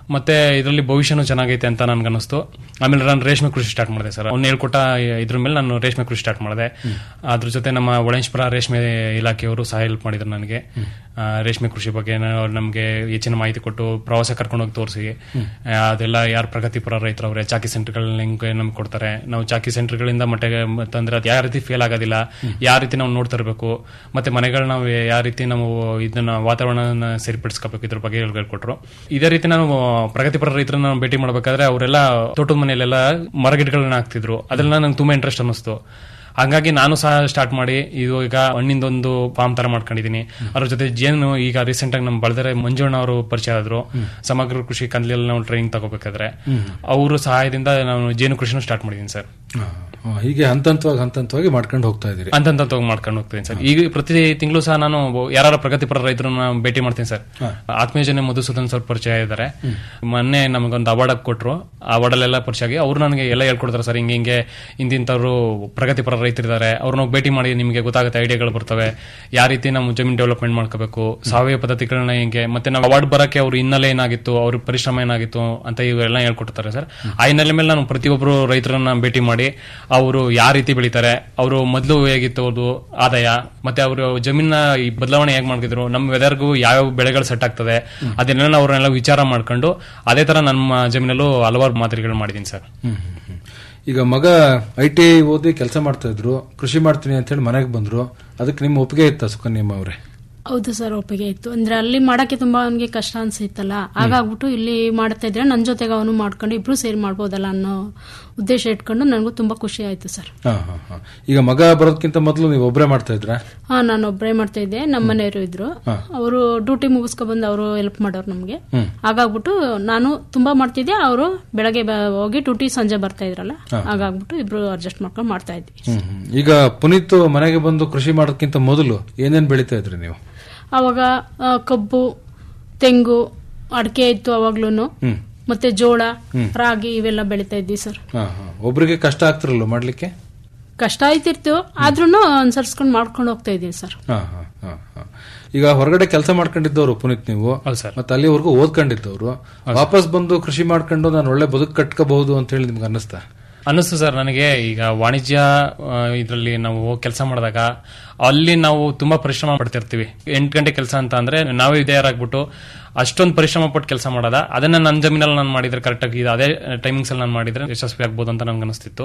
ಮತ್ತೆ ಇದರಲ್ಲಿ ಭವಿಷ್ಯನೂ ಚೆನ್ನಾಗೈತೆ ಅಂತ ನನ್ಗೆ ಅನಿಸ್ತು ಆಮೇಲೆ ನಾನು ರೇಷ್ಮೆ ಕೃಷಿ ಸ್ಟಾರ್ಟ್ ಮಾಡಿದೆ ಸರ್ ಅವ್ನು ಹೇಳ್ಕೊಟ್ಟ ಇದ್ರ ಮೇಲೆ ನಾನು ರೇಷ್ಮೆ ಕೃಷಿ ಸ್ಟಾರ್ಟ್ ಮಾಡಿದೆ ಅದ್ರ ಜೊತೆ ನಮ್ಮ ಒಳೇಶ್ವರ ರೇಷ್ಮೆ ಇಲಾಖೆಯವರು ಸಹ ಹೆಲ್ಪ್ ಮಾಡಿದ್ರು ನನಗೆ ಆ, ರೇಷ್ಮೆ ಕೃಷಿ ಬಗ್ಗೆ ನಮಗೆ ಹೆಚ್ಚಿನ ಮಾಹಿತಿ ಕೊಟ್ಟು ಪ್ರವಾಸ ಕರ್ಕೊಂಡೋಗಿ ತೋರಿಸಿ ಅದೆಲ್ಲ ಯಾರು ಪ್ರಗತಿಪರ ರೈತರು ಅವರೇ ಚಾಕಿ ಸೆಂಟರ್ಗಳನ್ನ ಹೆಂಗೆ ನಮ್ಗೆ ಕೊಡ್ತಾರೆ ನಾವು ಚಾಕಿ ಸೆಂಟರ್ಗಳಿಂದ ಮಟ್ಟಿಗೆ ತಂದ್ರೆ ಅದು ಯಾವ ರೀತಿ ಫೇಲ್ ಆಗೋದಿಲ್ಲ ಯಾವ ರೀತಿ ನಾವು ನೋಡ್ತಾ ಇರಬೇಕು ಮತ್ತೆ ಮನೆಗಳನ್ನ ನಾವು ಯಾವ ರೀತಿ ನಾವು ಇದನ್ನ ವಾತಾವರಣ ಸರಿಪಡಿಸ್ಕೋಬೇಕು ಇದ್ರ ಬಗ್ಗೆ ಹೇಳ್ಕೊಟ್ರು ಇದೇ ರೀತಿ ನಾನು ಪ್ರಗತಿಪರ ರೈತರನ್ನ ಭೇಟಿ ಮಾಡ್ಬೇಕಾದ್ರೆ ಅವರೆಲ್ಲ ತೋಟದ ಮನೆಯಲ್ಲೆಲ್ಲ ಮರಗಿಡಗಳನ್ನ ಹಾಕ್ತಿದ್ರು ಅದೆಲ್ಲ ನಂಗೆ ತುಂಬಾ ಇಂಟ್ರೆಸ್ಟ್ ಅನ್ನಿಸ್ತು ಹಂಗಾಗಿ ನಾನು ಸಹ ಸ್ಟಾರ್ಟ್ ಮಾಡಿ ಇದು ಈಗ ಹಣ್ಣಿಂದೊಂದು ಫಾರ್ಮ್ ತರ ಮಾಡ್ಕೊಂಡಿದೀನಿ ಅದ್ರ ಜೊತೆ ಜೇನು ಈಗ ರೀಸೆಂಟ್ ಆಗಿ ನಮ್ಮ ಬಳದರೆ ಮಂಜುಣ್ಣ ಅವರು ಪರಿಚಯ ಆದ್ರು ಸಮಗ್ರ ಕೃಷಿ ಕಂದ್ಲಿಯಲ್ಲಿ ನಾವು ಟ್ರೈನಿಂಗ್ ತಗೋಬೇಕಾದ್ರೆ ಹ್ಮ್. ಅವ್ರ ಸಹಾಯದಿಂದ ನಾನು ಜೇನು ಕೃಷಿನೂ ಸ್ಟಾರ್ಟ್ ಮಾಡಿದೀನಿ ಸರ್ ಆ, ಹೀಗೆ ಹಂತ ಹಂತವಾಗಿ ಹಂತ ಹಂತವಾಗಿ ಮಾಡ್ಕೊಂಡು ಹೋಗ್ತಾ ಇದ್ದೀರಿ ಅಂತಂತ ತಗೊಂಡ್ ಮಾಡ್ಕೊಂಡು ಹೋಗ್ತೀನಿ ಸರ್ ಈಗ ಪ್ರತಿ ತಿಂಗಳು ಸಹ ನಾನು ಯಾರ ಪ್ರಗತಿಪರ ರೈತರನ್ನ ಭೇಟಿ ಮಾಡ್ತೀನಿ ಸರ್ ಹಾ. ಆತ್ಮೀಯಜನೆ ಮಧುಸೂದನ್ ಸರ್ ಪರಿಚಯ ಇದ್ದಾರೆ ಮೊನ್ನೆ ನಮಗೊಂದು ಅವಾರ್ಡ್ ಕೊಟ್ರು ಆ ಅವಾರ್ಡಲ್ಲೆಲ್ಲ ಪರಿಚಯ ಆಗಿ ಅವ್ರು ನನಗೆ ಎಲ್ಲ ಹೇಳ್ಕೊಡ್ತಾರೆ ಸರ್ ಹಿಂಗೆ ಹಿಂಗೆ ಇಂತಿಂತವ್ರು ಪ್ರಗತಿಪರ ರೈತರಿದ್ದಾರೆ ಅವ್ರನ್ನ ಹೋಗಿ ಭೇಟಿ ಮಾಡಿ ನಿಮಗೆ ಗೊತ್ತಾಗುತ್ತೆ ಐಡಿಯಾಗಳು ಬರ್ತವೆ ಯಾವ ರೀತಿ ನಾವು ಜಮೀನ್ ಡೆವಲಪ್ಮೆಂಟ್ ಮಾಡ್ಕೋಬೇಕು ಸಾವಯವ ಪದ್ಧತಿಗಳನ್ನ ಹೆಂಗೆ ಮತ್ತೆ ನಾವು ಅವಾರ್ಡ್ ಬರಕ್ಕೆ ಅವ್ರ ಹಿನ್ನೆಲೆ ಏನಾಗಿತ್ತು ಅವ್ರ ಪರಿಶ್ರಮ ಏನಾಗಿತ್ತು ಅಂತ ಇವೆಲ್ಲ ಹೇಳ್ಕೊಡ್ತಾರೆ ಸರ್ ಆ ಹಿನ್ನೆಲೆ ಮೇಲೆ ನಾನು ಪ್ರತಿಯೊಬ್ಬರು ರೈತರನ್ನ ಭೇಟಿ ಮಾಡಿ ಅವರು ಯಾವ ರೀತಿ ಬೆಳಿತಾರೆ ಅವರು ಮೊದಲು ಹೇಗಿತ್ತು ಅವ್ರದ್ದು ಆದಾಯ ಮತ್ತೆ ಅವರು ಜಮೀನ ಈ ಬದಲಾವಣೆ ಹೇಗೆ ಮಾಡ್ತಿದ್ರು ನಮ್ಮ ವೆದರ್ಗೂ ಯಾವ ಬೆಳೆಗಳು ಸೆಟ್ ಆಗ್ತದೆ ಅದನ್ನೆಲ್ಲ ಅವ್ರನ್ನೆಲ್ಲ ವಿಚಾರ ಮಾಡ್ಕೊಂಡು ಅದೇ ತರ ನಮ್ಮ ಜಮೀನಲ್ಲೂ ಹಲವಾರು ಮಾದರಿಗಳು ಮಾಡಿದೀನಿ ಸರ್ ಹ್ಮ್, ಹ್ಮ್, ಹ್ಮ್. ಈಗ ಮಗ ಐ ಟಿ ಐ ಓದಿ ಕೆಲಸ ಮಾಡ್ತಾ ಇದ್ರು ಕೃಷಿ ಮಾಡ್ತೀನಿ ಅಂತ ಹೇಳಿ ಮನೆಗೆ ಬಂದ್ರು ಅದಕ್ಕೆ ನಿಮ್ಮ ಒಪ್ಪಿಗೆ ಇತ್ತ ಸುಕನ್ಯಮ್ಮ ಅವರೇ ಹೌದು ಸರ್ ಒಪ್ಪಿಗೆ ಇತ್ತು ಅಂದ್ರೆ ಅಲ್ಲಿ ಮಾಡಕ್ಕೆ ತುಂಬಾ ಅವನಿಗೆ ಕಷ್ಟ ಅನ್ಸಿತ್ತಲ್ಲ ಹಾಗಾಗ್ಬಿಟ್ಟು ಇಲ್ಲಿ ಮಾಡ್ತಾ ಇದ್ರೆ ನನ್ನ ಜೊತೆಗೆ ಅವನು ಮಾಡ್ಕೊಂಡು ಇಬ್ರು ಸೇರಿ ಮಾಡ್ಬೋದಲ್ಲ ಅನ್ನೋ ಉದ್ದೇಶ ಇಟ್ಕೊಂಡು ನನಗೂ ತುಂಬಾ ಖುಷಿ ಆಯ್ತು ಸರ್ ಹಾ ಹಾ ಹಾ ಈಗ ಮಗ ಬರೋದಕ್ಕಿಂತ ಮೊದಲು ನೀವು ಒಬ್ಬರೇ ಮಾಡ್ತಾ ಇದ್ರಾ ಹಾ ನಾನು ಒಬ್ಬರೇ ಮಾಡ್ತಾ ಇದ್ದೆ ನಮ್ಮ ಮನೆಯವರು ಇದ್ರು ಹಾ. ಅವರು ಡ್ಯೂಟಿ ಮುಗಿಸ್ಕೊ ಬಂದು ಅವರು ಹೆಲ್ಪ್ ಮಾಡೋರು ನಮ್ಗೆ ಹ್ಮ್. ಹಾಗಾಗ್ಬಿಟ್ಟು ನಾನು ತುಂಬಾ ಮಾಡ್ತಿದ್ದೆ ಅವರು ಬೆಳಗ್ಗೆ ಬ- ಹೋಗಿ ಡ್ಯೂಟಿ ಸಂಜೆ ಬರ್ತಾ ಇದ್ರಲ್ಲ ಹಾ. ಹಾಗಾಗ್ಬಿಟ್ಟು ಇಬ್ರು ಅಡ್ಜಸ್ಟ್ ಮಾಡ್ಕೊಂಡು ಮಾಡ್ತಾ ಇದ್ವಿ ಹ್ಮ್, ಹ್ಮ್. ಈಗ ಪುನೀತ್ ಮನೆಗೆ ಬಂದು ಕೃಷಿ ಮಾಡೋದಕ್ಕಿಂತ ಮೊದಲು ಏನೇನ್ ಬೆಳಿತಾ ಇದ್ರಿ ನೀವು ಅವಾಗ ಆ, ಕಬ್ಬು ತೆಂಗು ಅಡಿಕೆ ಇತ್ತು ಅವಾಗ್ಲೂನು ಹ್ಮ್. ಮತ್ತೆ ಜೋಳ ಹ್ಮ್. ರಾಗಿ ಇವೆಲ್ಲ ಬೆಳಿತಾ ಇದ್ವಿ ಸರ್ ಹಾ ಹಾ ಒಬ್ರಿಗೆ ಕಷ್ಟ ಆಗ್ತಿರಲ್ಲ ಮಾಡ್ಲಿಕ್ಕೆ ಕಷ್ಟ ಆಯ್ತಿತ್ತು ಆದ್ರೂ ಅನುಸರಿಸ್ಕೊಂಡು ಮಾಡ್ಕೊಂಡು ಹೋಗ್ತಾ ಇದೀವಿ ಸರ್ ಹಾ ಹಾ ಹಾ ಹಾ ಈಗ ಹೊರಗಡೆ ಕೆಲಸ ಮಾಡ್ಕೊಂಡಿದ್ದವರು ಪುನೀತ್ ನೀವು ಮತ್ತೆ ಅಲ್ಲಿವರೆಗೂ ಓದ್ಕೊಂಡಿದ್ದವರು ವಾಪಸ್ ಬಂದು ಕೃಷಿ ಮಾಡ್ಕೊಂಡು ನಾನು ಒಳ್ಳೆ ಬದುಕು ಕಟ್ಕೋಬಹುದು ಅಂತ ಹೇಳಿ ನಿಮ್ಗೆ ಅನ್ನಿಸ್ತಾ ಅನ್ನಿಸ್ತು ಸರ್ ನನಗೆ ಈಗ ವಾಣಿಜ್ಯ ಇದರಲ್ಲಿ ನಾವು ಕೆಲಸ ಮಾಡಿದಾಗ ಅಲ್ಲಿ ನಾವು ತುಂಬಾ ಪರಿಶ್ರಮ ಪಡ್ತಿರ್ತೀವಿ ಎಂಟು ಗಂಟೆ ಕೆಲಸ ಅಂತ ಅಂದ್ರೆ ನಾವೇ ವಿಧೇಯರಾಗ್ಬಿಟ್ಟು ಅಷ್ಟೊಂದು ಪರಿಶ್ರಮ ಪಟ್ಟು ಕೆಲಸ ಮಾಡೋದ ಅದನ್ನ ನನ್ನ ಜಮೀನಲ್ಲಿ ನಾನು ಮಾಡಿದ್ರೆ ಕರೆಕ್ಟಾಗಿ ಅದೇ ಟೈಮಿಂಗ್ಸ್ ಅಲ್ಲಿ ನಾನು ಮಾಡಿದ್ರೆ ಯಶಸ್ವಿ ಆಗ್ಬೋದು ಅಂತ ನನ್ಗೆ ಅನಿಸ್ತಿತ್ತು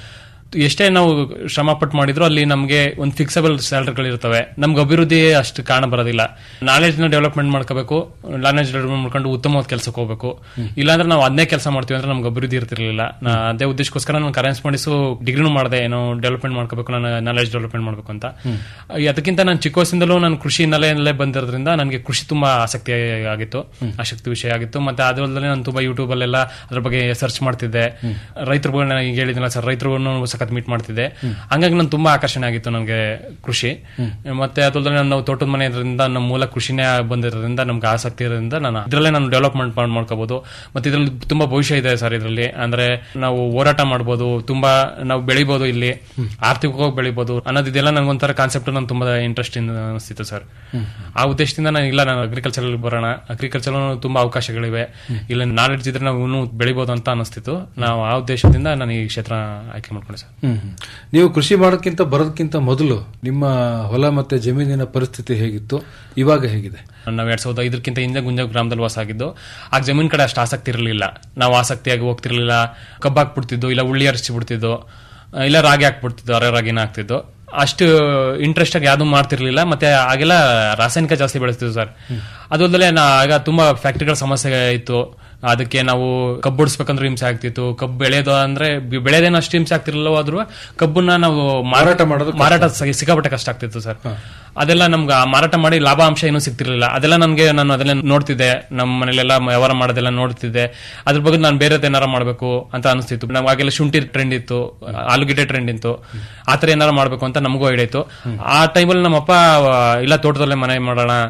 ಎಷ್ಟೇ ನಾವು ಶ್ರಮ ಪಟ್ಟು ಮಾಡಿದ್ರು ಅಲ್ಲಿ ನಮಗೆ ಒಂದು ಫಿಕ್ಸಬಲ್ ಸ್ಯಾಲರಿಗಳು ಇರ್ತವೆ ನಮ್ಗೆ ಅಭಿವೃದ್ಧಿ ಅಷ್ಟು ಕಾಣ ಬರೋದಿಲ್ಲ ನಾಲೆಜ್ ನ ಡೆವಲಪ್ಮೆಂಟ್ ಮಾಡ್ಕೋಬೇಕು ನಾಲೆಜ್ ಡೆವಲಪ್ಮೆಂಟ್ ಮಾಡ್ಕೊಂಡು ಉತ್ತಮವಾದ ಕೆಲಸಕ್ಕೆ ಹೋಗ್ಬೇಕು ಇಲ್ಲಾಂದ್ರೆ ನಾವು ಅದನ್ನೇ ಕೆಲಸ ಮಾಡ್ತೀವಿ ಅಂದ್ರೆ ನಮ್ಗೆ ಅಭಿವೃದ್ಧಿ ಇರ್ತಿರ್ಲಿಲ್ಲ ನಾ ಅದೇ ಉದ್ದೇಶಕ್ಕೋಸ್ಕರ ನಾನು ಕರೆನ್ಸ್ ಮಾಡಿಸು ಡಿಗ್ರಿನೂ ಮಾಡಿದೆ ಏನೋ ಡೆವಲಪ್ಮೆಂಟ್ ಮಾಡ್ಕೋಬೇಕು ನಾನು ನಾಲೆಜ್ ಡೆವಲಪ್ಮೆಂಟ್ ಮಾಡ್ಬೇಕು ಅಂತ ಈ ಅದಕ್ಕಿಂತ ನಾನು ಚಿಕ್ಕ ವಯಸ್ಸಿಂದಲೂ ನಾನು ಕೃಷಿ ಹಿನ್ನೆಲೆಯಲ್ಲೇ ಬಂದಿರೋದ್ರಿಂದ ನನಗೆ ಕೃಷಿ ತುಂಬಾ ಆಸಕ್ತಿ ಆಗಿತ್ತು ಆಸಕ್ತಿ ವಿಷಯ ಆಗಿತ್ತು ಮತ್ತೆ ಅದಲ್ಲದೆ ನಾನು ತುಂಬಾ ಯೂಟ್ಯೂಬ್ ಅಲ್ಲೆಲ್ಲ ಅದ್ರ ಬಗ್ಗೆ ಸರ್ಚ್ ಮಾಡ್ತಿದ್ದೆ ರೈತರುಗಳನ್ನ ಈಗ ಹೇಳಿದ್ನಲ್ಲ ಸರ್ ರೈತರುಗಳನ್ನು ಸಖತ್ ಮೀಟ್ ಮಾಡ್ತಿದ್ದೆ ಹಂಗಾಗಿ ನಾನು ತುಂಬಾ ಆಕರ್ಷಣೆ ಆಗಿತ್ತು ನನಗೆ ಕೃಷಿ ಮತ್ತೆ ಅದಲ್ಲದೆ ನಾವು ತೋಟದ ಮನೆ ಇರೋದ್ರಿಂದ ನಮ್ಮ ಮೂಲ ಕೃಷಿನೇ ಬಂದಿರೋದ್ರಿಂದ ನಮ್ಗೆ ಆಸಕ್ತಿ ಇರೋದ್ರಿಂದ ನಾನು ಇದರಲ್ಲೇ ನಾನು ಡೆವಲಪ್ಮೆಂಟ್ ಮಾಡ್ಕೋಬಹುದು ಮತ್ತೆ ಇದರಲ್ಲಿ ತುಂಬಾ ಭವಿಷ್ಯ ಇದೆ ಸರ್ ಇದರಲ್ಲಿ ಅಂದ್ರೆ ನಾವು ಹೋರಾಟ ಮಾಡ್ಬೋದು ತುಂಬಾ ನಾವು ಬೆಳಿಬಹುದು ಇಲ್ಲಿ ಆರ್ಥಿಕವಾಗಿ ಬೆಳಿಬಹುದು ಅನ್ನೋದಿದೆಲ್ಲ ನನಗೊಂಥರ ಕಾನ್ಸೆಪ್ಟ್ ನಾನು ತುಂಬಾ ಇಂಟ್ರೆಸ್ಟ್ ಅನಿಸ್ತಿತ್ತು ಸರ್ ಆ ಉದ್ದೇಶದಿಂದ ನಾನು ಇಲ್ಲ ನಾನು ಅಗ್ರಿಕಲ್ಚರ್ ಬರೋಣ ಅಗ್ರಿಕಲ್ಚರ್ ತುಂಬಾ ಅವಕಾಶಗಳಿವೆ ಇಲ್ಲ ನಾಲೆಡ್ಜ್ ಇದ್ರೆ ನಾವು ಇನ್ನೂ ಬೆಳಿಬಹುದು ಅಂತ ಅನಿಸ್ತಿತ್ತು ನಾವು ಆ ಉದ್ದೇಶದಿಂದ ನಾನು ಈ ಕ್ಷೇತ್ರ ಆಯ್ಕೆ ಮಾಡ್ಕೊಂಡೆ ಸರ್ ಹ್ಮ್ ಹ್ಮ್. ನೀವು ಕೃಷಿ ಮಾಡೋದಕ್ಕಿಂತ ಬರೋದಕ್ಕಿಂತ ಮೊದಲು ನಿಮ್ಮ ಹೊಲ ಮತ್ತೆ ಜಮೀನಿನ ಪರಿಸ್ಥಿತಿ ಹೇಗಿತ್ತು ಇವಾಗ ಹೇಗಿದೆ ನಾವು ಎರಡ್ ಸಾವಿರದ ಐದಕ್ಕಿಂತ ಹಿಂದೆ ಗುಂಜ ಗ್ರಾಮದಲ್ಲಿ ವಾಸ ಆಗಿದ್ದು ಆಗ ಜಮೀನ್ ಕಡೆ ಅಷ್ಟು ಆಸಕ್ತಿ ಇರಲಿಲ್ಲ ನಾವು ಆಸಕ್ತಿಯಾಗಿ ಹೋಗ್ತಿರ್ಲಿಲ್ಲ ಕಬ್ಬು ಹಾಕ್ಬಿಡ್ತಿದ್ದು ಇಲ್ಲ ಉಳ್ಳಿ ಹರಿಸಿ ಬಿಡ್ತಿದ್ದು ಇಲ್ಲ ರಾಗಿ ಹಾಕ್ಬಿಡ್ತಿದ್ದು ಅರೆ ರಾಗಿನ ಹಾಕ್ತಿದ್ದು ಅಷ್ಟು ಇಂಟ್ರೆಸ್ಟ್ ಆಗಿ ಯಾವ್ದು ಮಾಡ್ತಿರ್ಲಿಲ್ಲ ಮತ್ತೆ ಆಗೆಲ್ಲ ರಾಸಾಯನಿಕ ಜಾಸ್ತಿ ಬೆಳೆಸ್ತಿದ್ವು ಸರ್ ಅದಲ್ಲದೆ ನಾ ಆಗ ತುಂಬಾ ಫ್ಯಾಕ್ಟ್ರಿಗಳ ಸಮಸ್ಯೆ ಇತ್ತು ಅದಕ್ಕೆ ನಾವು ಕಬ್ಬು ಬಿಡಿಸ್ಬೇಕಂದ್ರೆ ಹಿಂಸೆ ಆಗ್ತಿತ್ತು ಕಬ್ಬು ಬೆಳೆಯೋದು ಅಂದ್ರೆ ಬಿ- ಬೆಳೆಯೋದೇನು ಅಷ್ಟು ಹಿಂಸೆ ಆಗ್ತಿರ್ಲಿಲ್ಲ ಆದ್ರೂ ಕಬ್ಬನ್ನ ನಾವು ಮಾರಾಟ ಮಾಡೋದು ಮಾರಾಟ ಸಿ- ಸಿಕ್ಕಾಪಟ್ಟೆ ಕಷ್ಟ ಆಗ್ತಿತ್ತು ಸರ್ ಅದೆಲ್ಲ ನಮ್ಗೆ ಆ ಮಾರಾಟ ಮಾಡಿ ಲಾಭಾಂಶ ಏನೂ ಸಿಗ್ತಿರ್ಲಿಲ್ಲ ಅದೆಲ್ಲ ನನಗೆ ನಾನು ಅದೆಲ್ಲ ನೋಡ್ತಿದ್ದೆ ನಮ್ಮ ಮನೇಲೆಲ್ಲ ವ್ಯವಹಾರ ಮಾಡೋದೆಲ್ಲ ನೋಡ್ತಿದ್ದೆ ಅದ್ರ ಬಗ್ಗೆ ನಾನು ಬೇರೆ ಏನಾರ ಮಾಡಬೇಕು ಅಂತ ಅನಿಸ್ತಿತ್ತು ನಾವು ಆಗೆಲ್ಲ ಶುಂಠಿ ಟ್ರೆಂಡ್ ಇತ್ತು ಆಲೂಗೆಡ್ಡೆ ಟ್ರೆಂಡ್ ಇತ್ತು ಆತರ ಏನಾರ ಮಾಡ್ಬೇಕು ಅಂತ ನಮಗೂ ಐಡಿಯಾ ಇತ್ತು ಆ ಟೈಮಲ್ಲಿ ನಮ್ಮಪ್ಪ ಆ, ಇಲ್ಲ ತೋಟದಲ್ಲೇ ಮನೆ ಮಾಡೋಣ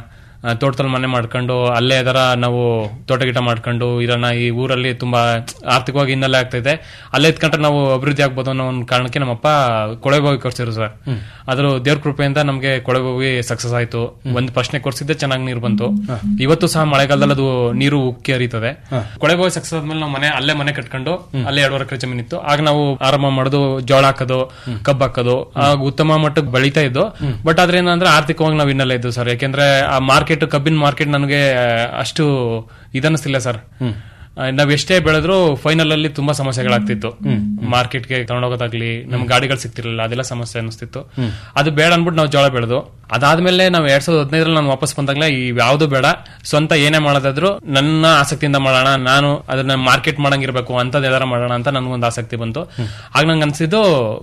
ಆ, ತೋಟದಲ್ಲಿ ಮನೆ ಮಾಡ್ಕೊಂಡು ಅಲ್ಲೇ ಅದರ ನಾವು ತೋಟ ಗಿಟ ಮಾಡ್ಕೊಂಡು ಇರೋಣ ಈ ಊರಲ್ಲಿ ತುಂಬಾ ಆರ್ಥಿಕವಾಗಿ ಹಿನ್ನೆಲೆ ಆಗ್ತೈತೆ ಅಲ್ಲೇ ಇದ್ಕೊಂಡ್ರೆ ನಾವು ಅಭಿವೃದ್ಧಿ ಆಗ್ಬೋದು ಅನ್ನೋ ಒಂದು ಕಾರಣಕ್ಕೆ ನಮ್ಮಪ್ಪ ಕೊಳೆಬಾವಿ ಕೊಡ್ಸಿದ್ರು ಸರ್ ಅದ್ರ ದೇವ್ರ ಕೃಪೆಯಿಂದ ನಮ್ಗೆ ಕೊಳೆಬಾವಿ ಸಕ್ಸಸ್ ಆಯ್ತು ಒಂದ್ ಪ್ರಶ್ನೆ ಕೊಡ್ಸಿದ್ದೆ ಚೆನ್ನಾಗಿ ನೀರು ಬಂತು ಇವತ್ತು ಸಹ ಮಳೆಗಾಲದಲ್ಲಿ ಅದು ನೀರು ಉಕ್ಕಿ ಹರಿತದೆ ಕೊಳೆಬಾವಿ ಸಕ್ಸಸ್ ಆದ್ಮೇಲೆ ನಾವು ಮನೆ ಅಲ್ಲೇ ಮನೆ ಕಟ್ಕೊಂಡು ಅಲ್ಲೇ ಎರಡೂವರೆ ಎಕರೆ ಜಮೀನಿತ್ತು ಆಗ ನಾವು ಆರಂಭ ಮಾಡೋದು ಜೋಳ ಹಾಕೋದು ಕಬ್ಬು ಹಾಕೋದು ಆಗ ಉತ್ತಮ ಮಟ್ಟಕ್ಕೆ ಬೆಳೀತಾ ಇದ್ದು ಬಟ್ ಆದ್ರೆ ಏನಂದ್ರೆ ಆರ್ಥಿಕವಾಗಿ ನಾವು ಹಿನ್ನೆಲೆ ಇದ್ದು ಸರ್ ಯಾಕೆಂದ್ರೆ ಆ ಮಾರ್ಕೆಟ್ ಕಬ್ಬಿನ ಮಾರ್ಕೆಟ್ ನನಗೆ ಅಷ್ಟು ಇದನ್ನಿಸ್ತಿಲ್ಲ ಸರ್ ನಾವ್ ಎಷ್ಟೇ ಬೆಳೆದ್ರು ಫೈನಲ್ ಅಲ್ಲಿ ತುಂಬಾ ಸಮಸ್ಯೆಗಳಾಗ್ತಿತ್ತು ಮಾರ್ಕೆಟ್ಗೆ ತಗೊಂಡೋಗೋದಾಗ್ಲಿ ನಮ್ ಗಾಡಿಗಳು ಸಿಗ್ತಿರ್ಲಿಲ್ಲ ಅದೆಲ್ಲ ಸಮಸ್ಯೆ ಅನಿಸ್ತಿತ್ತು ಅದು ಬೇಡ ಅನ್ಬಿಟ್ಟು ನಾವು ಜೋಳ ಬೆಳೆದು ಅದಾದ್ಮೇಲೆ ನಾವು ಎರಡ್ ಸಾವಿರದ ಹದಿನೈದರಲ್ಲಿ ನಾನು ವಾಪಸ್ ಬಂದಾಗಲೇ ಈ ಯಾವ್ದು ಬೇಡ ಸ್ವಂತ ಏನೇ ಮಾಡೋದಾದ್ರು ನನ್ನ ಆಸಕ್ತಿಯಿಂದ ಮಾಡೋಣ ನಾನು ಅದನ್ನ ಮಾರ್ಕೆಟ್ ಮಾಡಂಗಿರ್ಬೇಕು ಅಂತದ್ ಯಾವ್ದಾರ ಮಾಡೋಣ ಅಂತ ನನ್ಗೊಂದು ಆಸಕ್ತಿ ಬಂತು ಆಗ ನಂಗೆ ಅನ್ಸಿದ್ದು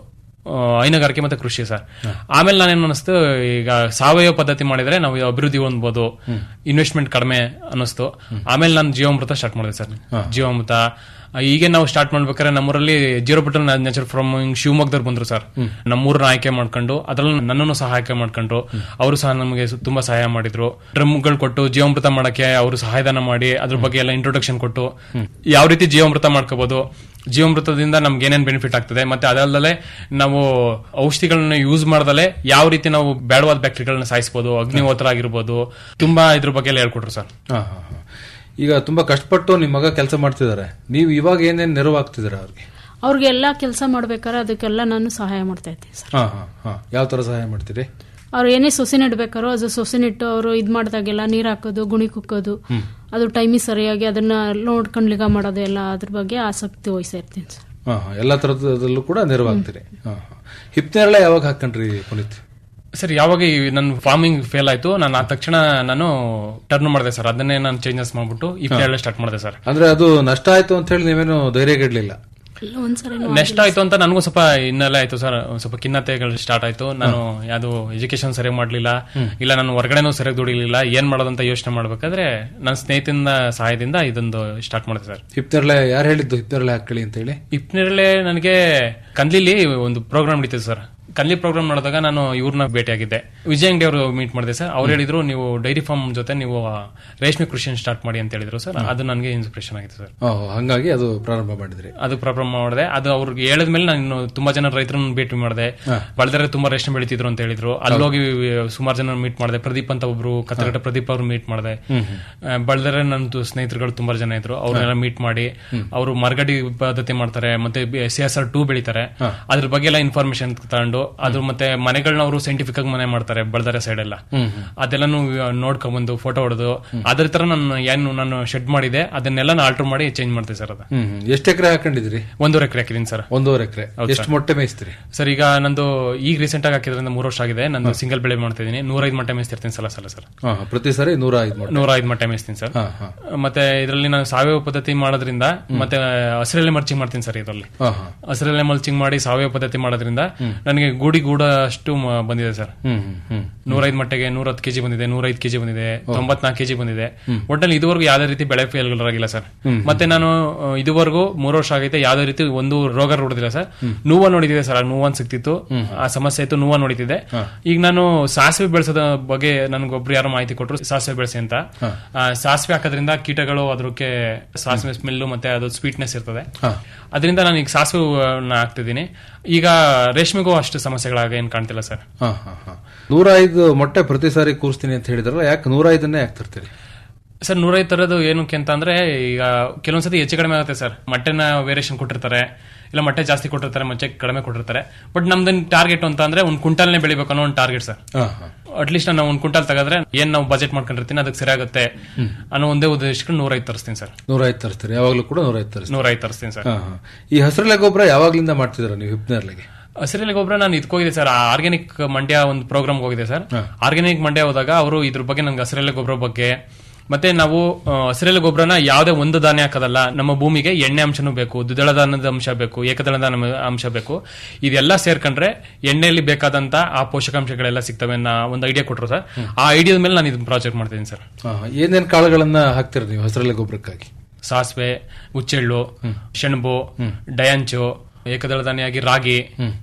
ಆ, ಹೈನುಗಾರಿಕೆ ಮತ್ತೆ ಕೃಷಿ ಸರ್ ಆಮೇಲೆ ನಾನೇನು ಅನಿಸ್ತು ಈಗ ಸಾವಯವ ಪದ್ಧತಿ ಮಾಡಿದ್ರೆ ನಾವು ಅಭಿವೃದ್ಧಿ ಹೊಂದ್ಬೋದು ಇನ್ವೆಸ್ಟ್ಮೆಂಟ್ ಕಡಿಮೆ ಅನ್ನಿಸ್ತು ಆಮೇಲೆ ನಾನು ಜೀವಾಮೃತ ಸ್ಟಾರ್ಟ್ ಮಾಡಿದೆ ಸರ್ ಜೀವಾಮೃತ ಈಗ ನಾವು ಸ್ಟಾರ್ಟ್ ಮಾಡ್ಬೇಕಾದ್ರೆ ನಮ್ಮೂರಲ್ಲಿ ಜೀರೋ ಬಿಟಲ್ ನ್ಯಾಚುರಲ್ ಫ್ರಮ್ ಶಿವಮೊಗ್ಗದವ್ರು ಬಂದ್ರು ಸರ್ ನಮ್ಮೂರನ್ನ ಆಯ್ಕೆ ಮಾಡ್ಕೊಂಡು ಅದ್ರಲ್ಲಿ ನನ್ನನ್ನು ಸಹ ಆಯ್ಕೆ ಮಾಡ್ಕೊಂಡ್ರು ಅವರು ಸಹ ನಮಗೆ ಸು- ತುಂಬಾ ಸಹಾಯ ಮಾಡಿದ್ರು ಡ್ರಮ್ಗಳು ಕೊಟ್ಟು ಜೀವಾಮೃತ ಮಾಡಕ್ಕೆ ಅವರು ಸಹಾಯಧನ ಮಾಡಿ ಅದ್ರ ಬಗ್ಗೆ ಎಲ್ಲ ಇಂಟ್ರೊಡಕ್ಷನ್ ಕೊಟ್ಟು ಯಾವ ರೀತಿ ಜೀವಾಮೃತ ಮಾಡ್ಕೋಬಹುದು ಜೀವಾಮೃತದಿಂದ ನಮ್ಗೆ ಏನೇನ್ ಬೆನಿಫಿಟ್ ಆಗ್ತದೆ ಮತ್ತೆ ಅದಲ್ಲದೆ ನಾವು ಔಷಧಿಗಳನ್ನ ಯೂಸ್ ಮಾಡ್ದಲೆ ಯಾವ ರೀತಿ ನಾವು ಬೇಡವಾದ ಬ್ಯಾಕ್ಟೀರಿಯಾಗಳನ್ನ ಸಾಯಿಸಬಹುದು ಅಗ್ನಿಹೋತ್ರ ಆಗಿರ್ಬೋದು ತುಂಬಾ ಇದ್ರ ಬಗ್ಗೆ ಎಲ್ಲ ಹೇಳ್ಕೊಟ್ರು ಸರ್ ಹಾ, ಹಾ, ಹಾ. ಈಗ ತುಂಬಾ ಕಷ್ಟಪಟ್ಟು ನಿಮ್ ಮಗ ಕೆಲಸ ಮಾಡ್ತಿದ್ದಾರೆ ನೀವು ಇವಾಗ ಏನೇನ್ ನೆರವು ಆಗ್ತಿದ್ದೀರಾ ಅವ್ರಿಗೆ ಅವ್ರಿಗೆಲ್ಲ ಕೆಲಸ ಮಾಡ್ಬೇಕಾದ್ರೆ ಅದಕ್ಕೆಲ್ಲ ನಾನು ಸಹಾಯ ಮಾಡ್ತಾ ಇದ್ದೀನಿ ಸರ್ ಹಾ ಹಾ ಹಾ ಯಾವ ತರ ಸಹಾಯ ಮಾಡ್ತೀರಿ ಅವ್ರು ಏನೇ ಸೊಸೆ ನೆಡ್ಬೇಕಾರೋ ಅದು ಸೊಸೆ ನೆಟ್ಟು ಅವರು ಇದ್ ಮಾಡಿದಾಗೆಲ್ಲ ನೀರ್ ಹಾಕೋದು ಗುಣಿ ಕುಕ್ಕೋದು ಹ್ಮ್. ಅದು ಟೈಮಿಗೆ ಸರಿಯಾಗಿ ಅದನ್ನ ನೋಡ್ಕೊಂಡು ಲಿಗ ಮಾಡೋದು ಎಲ್ಲ ಅದ್ರ ಬಗ್ಗೆ ಆಸಕ್ತಿ ವಹಿಸ್ತಾ ಇರ್ತೀನಿ ಸರ್ ಹಾ ಹಾ ಎಲ್ಲಾ ತರದಲ್ಲೂ ಕೂಡ ನೆರವಾಗ್ತೀರಿ ಹಾ ಹಾ ಹಿಪ್ನೇರಳೆ ಯಾವಾಗ ಹಾಕೊಂಡ್ರಿ ಪುನೀತ್ ಸರ್ ಯಾವಾಗ ಈ ನನ್ನ ಫಾರ್ಮಿಂಗ್ ಫೇಲ್ ಆಯ್ತು ನಾನು ಆ ತಕ್ಷಣ ನಾನು ಟರ್ನ್ ಮಾಡಿದೆ ಸರ್ ಅದನ್ನೇ ನಾನು ಚೇಂಜಸ್ ಮಾಡ್ಬಿಟ್ಟು ಈ ಸ್ಟಾರ್ಟ್ ಮಾಡಿದೆ ಸರ್ ಅಂದ್ರೆ ಅದು ನಷ್ಟ ಆಯ್ತು ಅಂತ ಹೇಳಿ ನೀವೇನು ಧೈರ್ಯಗೆಡ್ಲಿಲ್ಲ ಇಲ್ಲ ಒಂದ್ಸರಿ ನೆಕ್ಸ್ಟ್ ಆಯ್ತು ಅಂತ ನನಗೂ ಸ್ವಲ್ಪ ಹಿನ್ನೆಲೆ ಆಯ್ತು ಸರ್ ಒಂದ್ ಸ್ವಲ್ಪ ಖಿನ್ನತೆಗಳು ಸ್ಟಾರ್ಟ್ ಆಯ್ತು ನಾನು ಯಾವ್ದು ಎಜುಕೇಶನ್ ಸರಿಯಾಗಿ ಮಾಡ್ಲಿಲ್ಲ ಇಲ್ಲ ನಾನು ಹೊರಗಡೆನೂ ಸರಿಯಾಗಿ ದುಡಿಲಿಲ್ಲ ಏನ್ ಮಾಡೋದಂತ ಯೋಚನೆ ಮಾಡ್ಬೇಕಾದ್ರೆ ನನ್ನ ಸ್ನೇಹಿತನ ಸಹಾಯದಿಂದ ಇದೊಂದು ಸ್ಟಾರ್ಟ್ ಮಾಡಿದೆ ಸರ್ ಹಿಪ್ನೇರಳೆ ಯಾರು ಹೇಳಿದ್ದು ಹಿಪ್ನೇರಳೆ ಹಾಕೊಳ್ಳಿ ಅಂತ ಹೇಳಿ ಇಪ್ನೇರಳೆ ನನಗೆ ಕಂದ್ಲಿಲಿ ಒಂದು ಪ್ರೋಗ್ರಾಮ್ ನಡೀತಿದೆ ಸರ್ ಕನ್ಲಿ ಪ್ರೋಗ್ರಾಮ್ ನೋಡಿದಾಗ ನಾನು ಇವ್ರನ್ನ ಭೇಟಿಯಾಗಿದ್ದೆ ವಿಜಯ್ ಅಂಗಡಿ ಅವರು ಮೀಟ್ ಮಾಡಿದೆ ಸರ್ ಅವ್ರು ಹೇಳಿದ್ರು ನೀವು ಡೈರಿ ಫಾರ್ಮ್ ಜೊತೆ ನೀವು ಆ, ರೇಷ್ಮೆ ಕೃಷಿಯನ್ನು ಸ್ಟಾರ್ಟ್ ಮಾಡಿ ಅಂತ ಹೇಳಿದ್ರು ಸರ್ ಅದು ನನಗೆ ಇನ್ಸ್ಪಿರೇಷನ್ ಆಗಿದೆ ಸರ್ ಓಹ್ ಹಂಗಾಗಿ ಅದು ಪ್ರಾರಂಭ ಮಾಡಿದ್ರಿ ಅದು ಪ್ರಾಬ್ಲಮ್ ಮಾಡಿದೆ ಅದು ಅವ್ರಿಗೆ ಹೇಳಿದ್ಮೇಲೆ ನಾನು ಇನ್ನು ತುಂಬಾ ಜನ ರೈತರನ್ನ ಭೇಟಿ ಮಾಡಿದೆ ಹಾ. ಬಳದರೆ ತುಂಬಾ ರೇಷ್ಮೆ ಬೆಳಿತಿದ್ರು ಅಂತ ಹೇಳಿದ್ರು ಅಲ್ಲೋಗಿ ಸುಮಾರು ಜನ ಮೀಟ್ ಮಾಡಿದೆ ಪ್ರದೀಪ್ ಅಂತ ಒಬ್ರು ಕತ್ತಗಟ್ಟ ಪ್ರದೀಪ್ ಅವ್ರು ಮೀಟ್ ಮಾಡಿದೆ ಹ್ಮ್, ಹ್ಮ್. ಬಳದರೆ ನನ್ನ ಸ್ನೇಹಿತರುಗಳು ತುಂಬಾ ಜನ ಇದ್ರು ಅವ್ರನ್ನೆಲ್ಲ ಮೀಟ್ ಮಾಡಿ ಅವರು ಮರಗಡಿ ಪದ್ಧತಿ ಮಾಡ್ತಾರೆ ಮತ್ತೆ ಸಿ ಎಸ್ ಆರ್ ಟೂ ಬೆಳಿತಾರೆ ಹಾ. ಅದ್ರ ಬಗ್ಗೆ ಎಲ್ಲ ಇನ್ಫಾರ್ಮೇಶನ್ ತಗೊಂಡು ಅದ್ರ ಮತ್ತೆ ಮನೆಗಳನ್ನ ಅವರು ಸೈಂಟಿಫಿಕ್ ಆಗಿ ಮನೆ ಮಾಡ್ತಾರೆ ಬಳದರೆ ಸೈಡ್ ಎಲ್ಲ ಹ್ಮ್, ಅದೆಲ್ಲಾನು ನೋಡ್ಕೊಂಡ್ಬಂದು ಫೋಟೋ ಹೊಡೆದು ಅದ್ರ ತರ ನಾನು ಏನು ನಾನು ಶೆಡ್ ಮಾಡಿದೆ ಅದನ್ನೆಲ್ಲ ಆಲ್ಟರ್ ಮಾಡಿ ಚೇಂಜ್ ಮಾಡ್ತೀನಿ ಸರ್ ಅದು ಹ್ಮ್ ಹ್ಮ್. ಎಷ್ಟ್ ಎಕರೆ ಹಾಕೊಂಡಿದ್ರಿ ಒಂದೂವರೆ ಎಕರೆ ಹಾಕಿದೀನಿ ಸರ್ ಒಂದೂವರೆ ಎಕರೆ ಹೌದು ಎಷ್ಟು ಸರ್. ಮೊಟ್ಟೆ ಮೇಯಿಸ್ತೀರಿ ಸರ್ ಈಗ ನಂದು ಈಗ ರೀಸೆಂಟ್ ಆಗಿ ಹಾಕಿದ್ರಿಂದ ಮೂರು ವರ್ಷ ಆಗಿದೆ ನಂದು ಸಿಂಗಲ್ ಬೆಳೆ ಮಾಡ್ತಾ ಇದೀನಿ ನೂರೈದು ಮೊಟ್ಟೆ ಮೇಯಿಸ್ತಿರ್ತೀನಿ ಸಲ ಸಲ ಸರ್ ಹಾ, ಹಾ. ಪ್ರತಿ ಸಾರಿ ನೂರ ಐದು ಮೊಟ್ಟೆ ನೂರ ಐದು ಮೊಟ್ಟೆ ಮೇಯಿಸ್ತೀನಿ ಸರ್ ಹಾ, ಹಾ. ಮತ್ತೆ ಇದರಲ್ಲಿ ನಾನು ಸಾವಯವ ಪದ್ಧತಿ ಮಾಡೋದ್ರಿಂದ ಮತ್ತೆ ಹಸಿರೆಲೆ ಮರ್ಚಿಂಗ್ ಮಾಡ್ತೀನಿ ಸರ್ ಇದರಲ್ಲಿ ಹಾ, ಹಾ. ಹಸಿರೆಲೆ ಮಲ್ಚಿಂಗ್ ಮಾಡಿ ಸಾವಯವ ಪದ್ಧತಿ ಮಾಡೋದ್ರಿಂದ ನನಗೆ ಗೂಡಿ ಗೂಡ ಅಷ್ಟು ಮ- ಬಂದಿದೆ ಸರ್ ಹ್ಮ್, ಹ್ಮ್, ಹ್ಮ್. ನೂರೈದು ಮಟ್ಟಿಗೆ ನೂರ ಹತ್ತು ಕೆಜಿ ಬಂದಿದೆ ನೂರೈದು ಕೆಜಿ ಬಂದಿದೆ ತೊಂಬತ್ನಾಲ್ಕು ಕೆಜಿ ಬಂದಿದೆ ಒಟ್ಟಲ್ಲಿ ಇದುವರೆಗೂ ಯಾವ್ದೇ ರೀತಿ ಬೆಳೆ ಫೇಲ್ಗಳಾಗಿಲ್ಲ ಸರ್ ಹ್ಮ್. ಮತ್ತೆ ನಾನು ಆ, ಇದುವರೆಗೂ ಮೂರು ವರ್ಷ ಆಗೈತೆ ಯಾವ್ದೇ ರೀತಿ ಒಂದು ರೋಗ ನೋಡಿದಿಲ್ಲ ಸರ್ ನೋವ ನೋಡಿತಿದೆ ಸರ್ ನೋವನ್ ಸಿಕ್ತಿತ್ತು ಆ ಸಮಸ್ಯೆ ಇತ್ತು ನೋವ ನೋಡಿತಿದೆ ಈಗ ನಾನು ಸಾಸಿವೆ ಬೆಳೆಸೋದ ಬಗ್ಗೆ ನನಗೊಬ್ರು ಯಾರೋ ಮಾಹಿತಿ ಕೊಟ್ಟರು ಸಾಸಿವೆ ಬೆಳೆಸಿ ಅಂತ ಆ, ಸಾಸಿವೆ ಹಾಕೋದ್ರಿಂದ ಕೀಟಗಳು ಅದ್ರಕ್ಕೆ ಸಾಸಿವೆ ಸ್ಮೆಲ್ ಮತ್ತೆ ಅದು ಸ್ವೀಟ್ನೆಸ್ ಇರ್ತದೆ ಅದರಿಂದ ನಾನು ಈಗ ಸಾಸಿವೆ ಹಾಕ್ತಿದ್ದೀನಿ ಈಗ ರೇಷ್ಮೆಗೂ ಅಷ್ಟು ಸಮಸ್ಯೆಗಳಾಗ ಏನ್ ಕಾಣ್ತಿಲ್ಲ ಸರ್ ಹಾ, ಹಾ, ಹಾ. ನೂರ ಐದು ಮೊಟ್ಟೆ ಪ್ರತಿ ಸಾರಿ ಕೂರಿಸ್ತೀನಿ ಅಂತ ಹೇಳಿದ್ರಲ್ಲ ಯಾಕೆ ನೂರ ಐದನ್ನೇ ಯಾಕೆ ತರ್ತೀರಿ ಸರ್ ನೂರೈದು ತರದು ಏನಕ್ಕೆ ಅಂತ ಅಂದ್ರೆ ಈಗ ಕೆಲವೊಂದ್ಸತಿ ಹೆಚ್ಚು ಕಡಿಮೆ ಆಗುತ್ತೆ ಸರ್ ಮೊಟ್ಟೆನ ವೇರಿಯೇಷನ್ ಕೊಟ್ಟಿರ್ತಾರೆ ಇಲ್ಲ ಮೊಟ್ಟೆ ಜಾಸ್ತಿ ಕೊಟ್ಟಿರ್ತಾರೆ ಮೊಟ್ಟೆ ಕಡಿಮೆ ಕೊಟ್ಟಿರ್ತಾರೆ ಬಟ್ ನಮ್ದು ಟಾರ್ಗೆಟ್ ಅಂತ ಅಂದ್ರೆ ಒಂದು ಕ್ವಿಂಟಲ್ನೇ ಬೆಳಿಬೇಕು ಅನ್ನೋ ಒಂದು ಟಾರ್ಗೆಟ್ ಸರ್ ಹಾ, ಹಾ. ಅಟ್ಲೀಸ್ಟ್ ನಾನು ಒಂದು ಕ್ವಿಂಟಲ್ ತಗದ್ರೆ ಏನ್ ನಾವು ಬಜೆಟ್ ಮಾಡ್ಕೊಂಡಿರ್ತೀನಿ ಅದಕ್ಕೆ ಸರಿಯಾಗುತ್ತೆ ಅನ್ನೋ ಒಂದೇ ಉದ್ದೇಶಕ್ಕೆ ನೂರೈದು ತರಿಸ್ತೀನಿ ಸರ್ ನೂರ ಐದು ತರಿಸ್ತೀರಿ ಯಾವಾಗಲೂ ಕೂಡ ನೂರ ಐದು ತರಿಸ್ತೀರಿ ನೂರೈದು ತರಿಸ್ತೀನಿ ಸರ್ ಹಾ, ಹಾ. ಈ ಹಸಿರೆಲೆ ಗೊಬ್ಬರ ಯಾವಾಗ್ಲಿಂದ ಮಾಡ್ತಿದ್ರ ನೀವು ಹಿಪ್ನೇರ್ಲೆಗೆ ಹಸಿರೆಲೆ ಗೊಬ್ಬರ ನಾನು ಇದಕ್ಕೋಗಿದೆ ಸರ್ ಆರ್ಗ್ಯಾನಿಕ್ ಮಂಡ್ಯ ಒಂದು ಪ್ರೋಗ್ರಾಮ್ ಹೋಗಿದೆ ಸರ್ ಆರ್ಗ್ಯಾನಿಕ್ ಮಂಡ್ಯ ಹೋದಾಗ ಅವರು ಇದ್ರ ಬಗ್ಗೆ ನಂಗೆ ಹಸಿರೆಲೆ ಗೊಬ್ಬರ ಬಗ್ಗೆ ಮತ್ತೆ ನಾವು ಆ, ಹಸಿರೆಲೆ ಗೊಬ್ಬರನ ಯಾವುದೇ ಒಂದು ಧಾನ್ಯ ಹಾಕೋದಲ್ಲ ನಮ್ಮ ಭೂಮಿಗೆ ಎಣ್ಣೆ ಅಂಶನೂ ಬೇಕು ದ್ವಿದಳ ಧಾನ್ಯದ ಅಂಶ ಬೇಕು ಏಕದಳ ಧಾನ್ಯದ ಅಂಶ ಬೇಕು ಇದೆಲ್ಲ ಸೇರ್ಕೊಂಡ್ರೆ ಎಣ್ಣೆಯಲ್ಲಿ ಬೇಕಾದಂತ ಆ ಪೋಷಕಾಂಶಗಳೆಲ್ಲ ಸಿಗ್ತವೆ ಅನ್ನೋ ಒಂದು ಐಡಿಯಾ ಕೊಟ್ಟರು ಸರ್ ಆ ಐಡಿಯಾದ ಮೇಲೆ ನಾನು ಇದನ್ನ ಪ್ರಾಜೆಕ್ಟ್ ಮಾಡ್ತೀನಿ ಸರ್ ಹಾ, ಹಾ. ಏನೇನ್ ಕಾಳುಗಳನ್ನ ಹಾಕ್ತೀರ ನೀವು ಹಸಿರೆಲೆ ಗೊಬ್ಬರಕ್ಕಾಗಿ ಸಾಸಿವೆ ಹುಚ್ಚೆಳ್ಳು ಸೆಣಬು ಡಯಾಂಚು ಏಕದಳ ಧಾನ್ಯ ಆಗಿ ರಾಗಿ